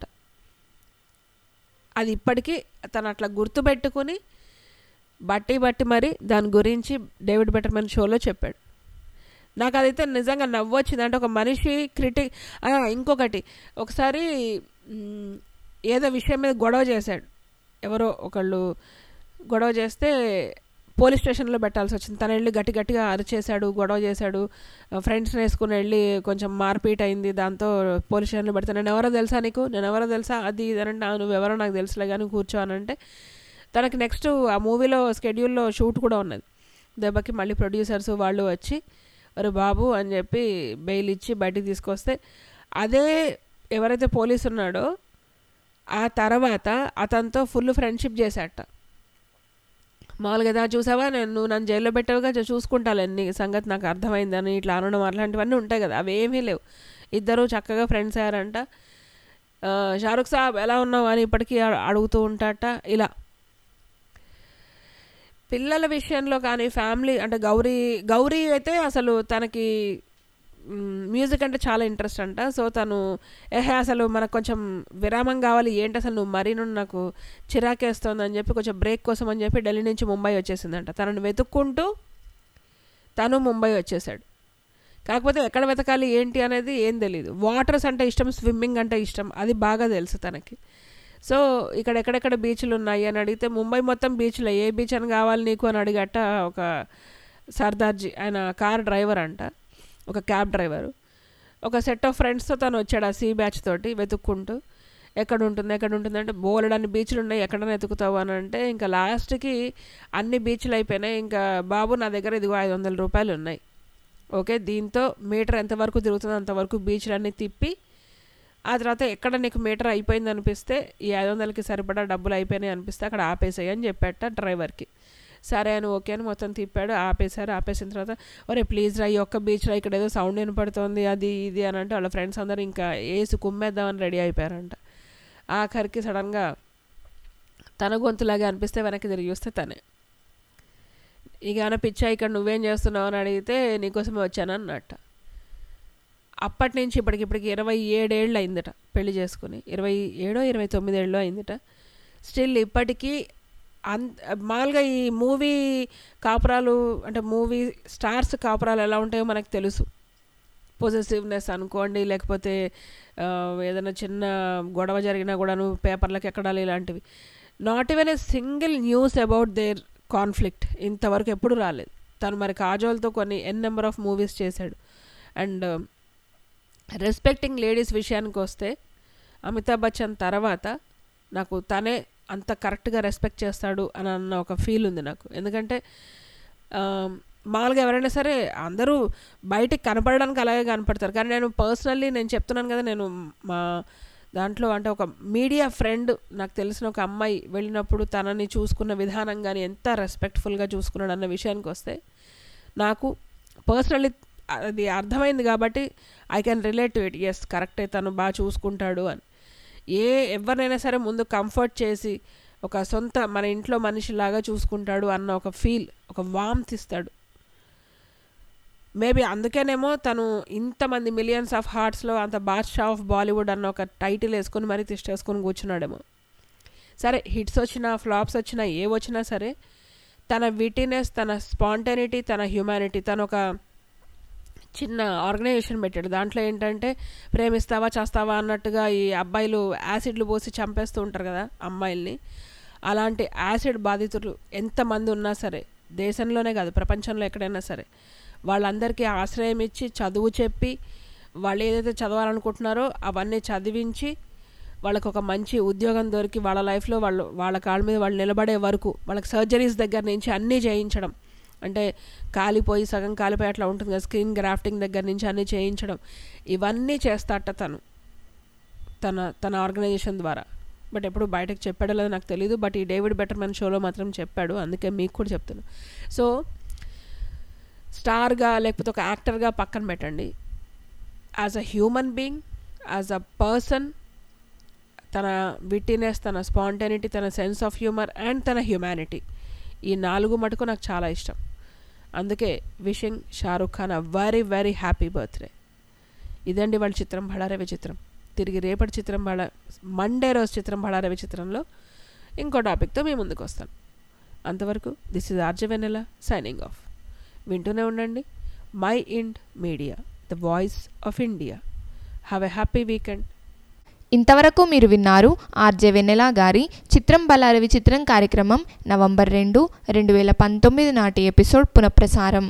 అది ఇప్పటికీ తను అట్లా గుర్తుపెట్టుకుని బట్టి బట్టి మరి దాని గురించి డేవిడ్ బెటర్మెన్ షోలో చెప్పాడు నాకు అదైతే నిజంగా నవ్వొచ్చింది అంటే ఒక మనిషి క్రిటిక్ ఇంకొకటి ఒకసారి మ్, ఏదో విషయం మీద గొడవ చేశాడు ఎవరో ఒకళ్ళు గొడవ చేస్తే పోలీస్ స్టేషన్లో పెట్టాల్సి వచ్చింది తను వెళ్ళి గట్టి గట్టిగా అరిచేశాడు గొడవ చేశాడు ఫ్రెండ్స్ని వేసుకుని వెళ్ళి కొంచెం మార్పీట్ అయింది దాంతో పోలీస్ స్టేషన్లో పెడితే నేను ఎవరో తెలుసా నీకు నేను ఎవరో తెలుసా అది ఇది అని అంటే నువ్వు ఎవరో నాకు తెలుసులే కానీ కూర్చో అని అంటే తనకి నెక్స్ట్ ఆ మూవీలో స్కెడ్యూల్లో షూట్ కూడా ఉన్నది దెబ్బకి మళ్ళీ ప్రొడ్యూసర్స్ వాళ్ళు వచ్చి అరే బాబు అని చెప్పి బెయిల్ ఇచ్చి బయటికి తీసుకొస్తే అదే ఎవరైతే పోలీస్ ఉన్నాడో ఆ తర్వాత అతనితో ఫుల్ ఫ్రెండ్షిప్ చేశాట మామూలుగా "దా చూసావా నేను నువ్వు నన్ను జైల్లో పెట్టావుగా చూ- చూసుకుంటాలే నీ సంగతి నాకు అర్థమైందని ఇట్లా అనడం అట్లాంటివన్నీ ఉంటాయి కదా అవి ఏమీ లేవు ఇద్దరు చక్కగా ఫ్రెండ్స్ అయ్యారంట ఆ, షారుఖ్ సాబ్ ఎలా ఉన్నావు అని ఇప్పటికీ అ- అడుగుతూ ఉంటాట ఇలా పిల్లల విషయంలో కానీ ఫ్యామిలీ అంటే గౌరీ గౌరీ అయితే అసలు తనకి మ్, మ్యూజిక్ అంటే చాలా ఇంట్రెస్ట్ అంట సో తను ఏహే అసలు మనకు కొంచెం విరామం కావాలి ఏంటి అసలు నువ్వు మరీ నుండి నాకు చిరాకేస్తోంది అని చెప్పి కొంచెం బ్రేక్ కోసం అని చెప్పి ఢిల్లీ నుంచి ముంబై వచ్చేసిందంట తనని వెతుక్కుంటూ తను ముంబై వచ్చేసాడు కాకపోతే ఎక్కడ వెతకాలి ఏంటి అనేది ఏం తెలియదు వాటర్స్ అంటే ఇష్టం స్విమ్మింగ్ అంటే ఇష్టం అది బాగా తెలుసు తనకి సో ఇక్కడ ఎక్కడెక్కడ బీచ్లు ఉన్నాయి అని అడిగితే ముంబై మొత్తం బీచ్లో ఏ బీచ్ అని కావాలి నీకు అని అడిగట ఒక సర్దార్జీ ఆయన కార్ డ్రైవర్ అంట ఒక క్యాబ్ డ్రైవరు ఒక సెట్ ఆఫ్ ఫ్రెండ్స్తో తను వచ్చాడు ఆ సీ బ్యాచ్ తోటి వెతుక్కుంటూ ఎక్కడ ఉంటుంది ఎక్కడ ఉంటుంది అంటే బోలెడన్ని బీచ్లు ఉన్నాయి ఎక్కడైనా వెతుకుతావు అని అంటే ఇంకా లాస్ట్కి అన్ని బీచ్లు అయిపోయినాయి ఇంకా బాబు నా దగ్గర ఇదిగో ఐదు వందల రూపాయలు ఉన్నాయి ఓకే దీంతో మీటర్ ఎంతవరకు తిరుగుతుందో అంతవరకు బీచ్లన్నీ తిప్పి ఆ తర్వాత ఎక్కడ నీకు మీటర్ అయిపోయింది అనిపిస్తే ఈ ఐదు వందలకి సరిపడా డబ్బులు అయిపోయినాయి అనిపిస్తే అక్కడ ఆపేసాయి అని చెప్పాట డ్రైవర్కి సరే అని ఓకే అని మొత్తం తిప్పాడు ఆపేశారు ఆపేసిన తర్వాత ఒరే ప్లీజ్ రా ఈ ఒక్క బీచ్ రా ఇక్కడ ఏదో సౌండ్ వినపడుతోంది అది ఇది అని అంటే వాళ్ళ ఫ్రెండ్స్ అందరూ ఇంకా వేసి కుమ్మేద్దామని రెడీ అయిపోయారంట ఆఖరికి సడన్గా తన గొంతులాగా అనిపిస్తే వెనక్కి తిరిగి చూస్తే తనే ఇక ఏమైనా పిచ్చా ఇక్కడ నువ్వేం చేస్తున్నావు అని అడిగితే నీకోసమే వచ్చాను అన్నట్ట అప్పటి నుంచి ఇప్పటికి ఇప్పటికి ఇరవై ఏడేళ్ళు అయిందట పెళ్లి చేసుకుని ఇరవై ఏడో ఇరవై తొమ్మిదేళ్ళు అయిందట స్టిల్ ఇప్పటికీ అంత మామూలుగా ఈ మూవీ కాపురాలు అంటే మూవీ స్టార్స్ కాపురాలు ఎలా ఉంటాయో మనకు తెలుసు పొజిటివ్నెస్ అనుకోండి లేకపోతే ఆ, ఏదైనా చిన్న గొడవ జరిగినా కూడాను పేపర్లకు ఎక్కడాలి ఇలాంటివి not even a single news about their conflict ఇంతవరకు ఎప్పుడు రాలేదు తను మరి కాజోల్తో కొన్ని ఎన్ నెంబర్ ఆఫ్ మూవీస్ చేశాడు అండ్ రెస్పెక్టింగ్ లేడీస్ విషయానికి వస్తే అమితాబ్ బచ్చన్ తర్వాత నాకు తనే అంత కరెక్ట్గా రెస్పెక్ట్ చేస్తాడు అని అన్న ఒక ఫీల్ ఉంది నాకు ఎందుకంటే ఆ, మామూలుగా ఎవరైనా సరే అందరూ బయటికి కనపడడానికి అలాగే కనపడతారు కానీ నేను పర్సనల్లీ నేను చెప్తున్నాను కదా నేను మా దాంట్లో అంటే ఒక మీడియా ఫ్రెండ్ నాకు తెలిసిన ఒక అమ్మాయి వెళ్ళినప్పుడు తనని చూసుకున్న విధానం కానీ ఎంత రెస్పెక్ట్ఫుల్గా చూసుకున్నాడు అన్న విషయానికి వస్తే నాకు పర్సనల్లీ అది అర్థమైంది కాబట్టి I can relate to it yes కరెక్టే తను బాగా చూసుకుంటాడు అని ఏ ఎవరినైనా సరే ముందు కంఫర్ట్ చేసి ఒక సొంత మన ఇంట్లో మనిషిలాగా చూసుకుంటాడు అన్న ఒక ఫీల్ ఒక వామ్త్ ఇస్తాడు మేబీ అందుకేనేమో తను ఇంతమంది మిలియన్స్ ఆఫ్ హార్ట్స్లో అంత బాద్షా ఆఫ్ బాలీవుడ్ అన్న ఒక టైటిల్ వేసుకొని మరీ తిష్టేసుకొని కూర్చున్నాడేమో సరే హిట్స్ వచ్చినా ఫ్లాప్స్ వచ్చినా ఏ వచ్చినా సరే తన విటీనెస్ తన స్పాంటనిటీ తన హ్యూమానిటీ తను ఒక చిన్న ఆర్గనైజేషన్ పెట్టాడు దాంట్లో ఏంటంటే ప్రేమిస్తావా చేస్తావా అన్నట్టుగా ఈ అబ్బాయిలు యాసిడ్లు పోసి చంపేస్తూ ఉంటారు కదా అమ్మాయిల్ని అలాంటి యాసిడ్ బాధితులు ఎంతమంది ఉన్నా సరే దేశంలోనే కాదు ప్రపంచంలో ఎక్కడైనా సరే వాళ్ళందరికీ ఆశ్రయం ఇచ్చి చదువు చెప్పి వాళ్ళు ఏదైతే చదవాలనుకుంటున్నారో అవన్నీ చదివించి వాళ్ళకు ఒక మంచి ఉద్యోగం దొరికి వాళ్ళ లైఫ్లో వాళ్ళు వాళ్ళ కాళ్ళ మీద వాళ్ళు నిలబడే వరకు వాళ్ళకి సర్జరీస్ దగ్గర నుంచి అన్నీ చేయించడం అంటే కాలిపోయి సగం కాలిపోయి అట్లా ఉంటుంది కదా స్క్రీన్ గ్రాఫ్టింగ్ దగ్గర నుంచి అన్నీ చేయించడం ఇవన్నీ చేస్తాట తను తన తన ఆర్గనైజేషన్ ద్వారా బట్ ఎప్పుడు బయటకు చెప్పాడో లేదో నాకు తెలియదు బట్ ఈ డేవిడ్ బెటర్మెన్ షోలో మాత్రం చెప్పాడు అందుకే మీకు కూడా చెప్తాను సో స్టార్గా లేకపోతే ఒక యాక్టర్గా పక్కన పెట్టండి as a human being as a person తన విట్టినెస్ తన స్పాంటనిటీ తన సెన్స్ ఆఫ్ హ్యూమర్ అండ్ తన హ్యుమానిటీ ఈ నాలుగు మటుకు నాకు చాలా ఇష్టం అందుకే wishing Shahrukh Khan a very very happy birthday ఇదండి వాళ్ళ చిత్రం బళారే విచిత్రం తిరిగి రేపటి చిత్రం బళ మండే రోజు చిత్రం బళారే విచిత్రంలో ఇంకో టాపిక్తో మీ ముందుకు వస్తాను అంతవరకు this is RJ Vennela signing off వింటూనే ఉండండి Mind Media the voice of India have a happy weekend ఇంతవరకు మీరు విన్నారు ఆర్జే వెన్నెల గారి చిత్రం బలారవి చిత్రం కార్యక్రమం నవంబర్ రెండు రెండు వేల పంతొమ్మిది నాటి ఎపిసోడ్ పునఃప్రసారం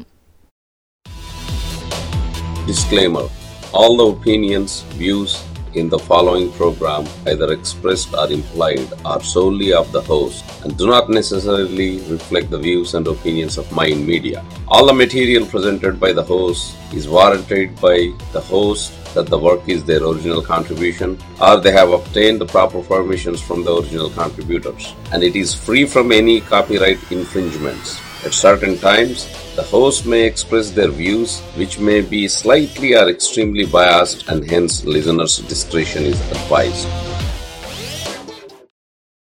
Disclaimer All the opinions, views in the following program, either expressed or implied, are solely of the host and do not necessarily reflect the views and opinions of Mind Media. All the material presented by the host is warranted by the host that the work is their original contribution or they have obtained the proper permissions from the original contributors and it is free from any copyright infringements. At certain times, the host may express their views which may be slightly or extremely biased and hence listeners' discretion is advised.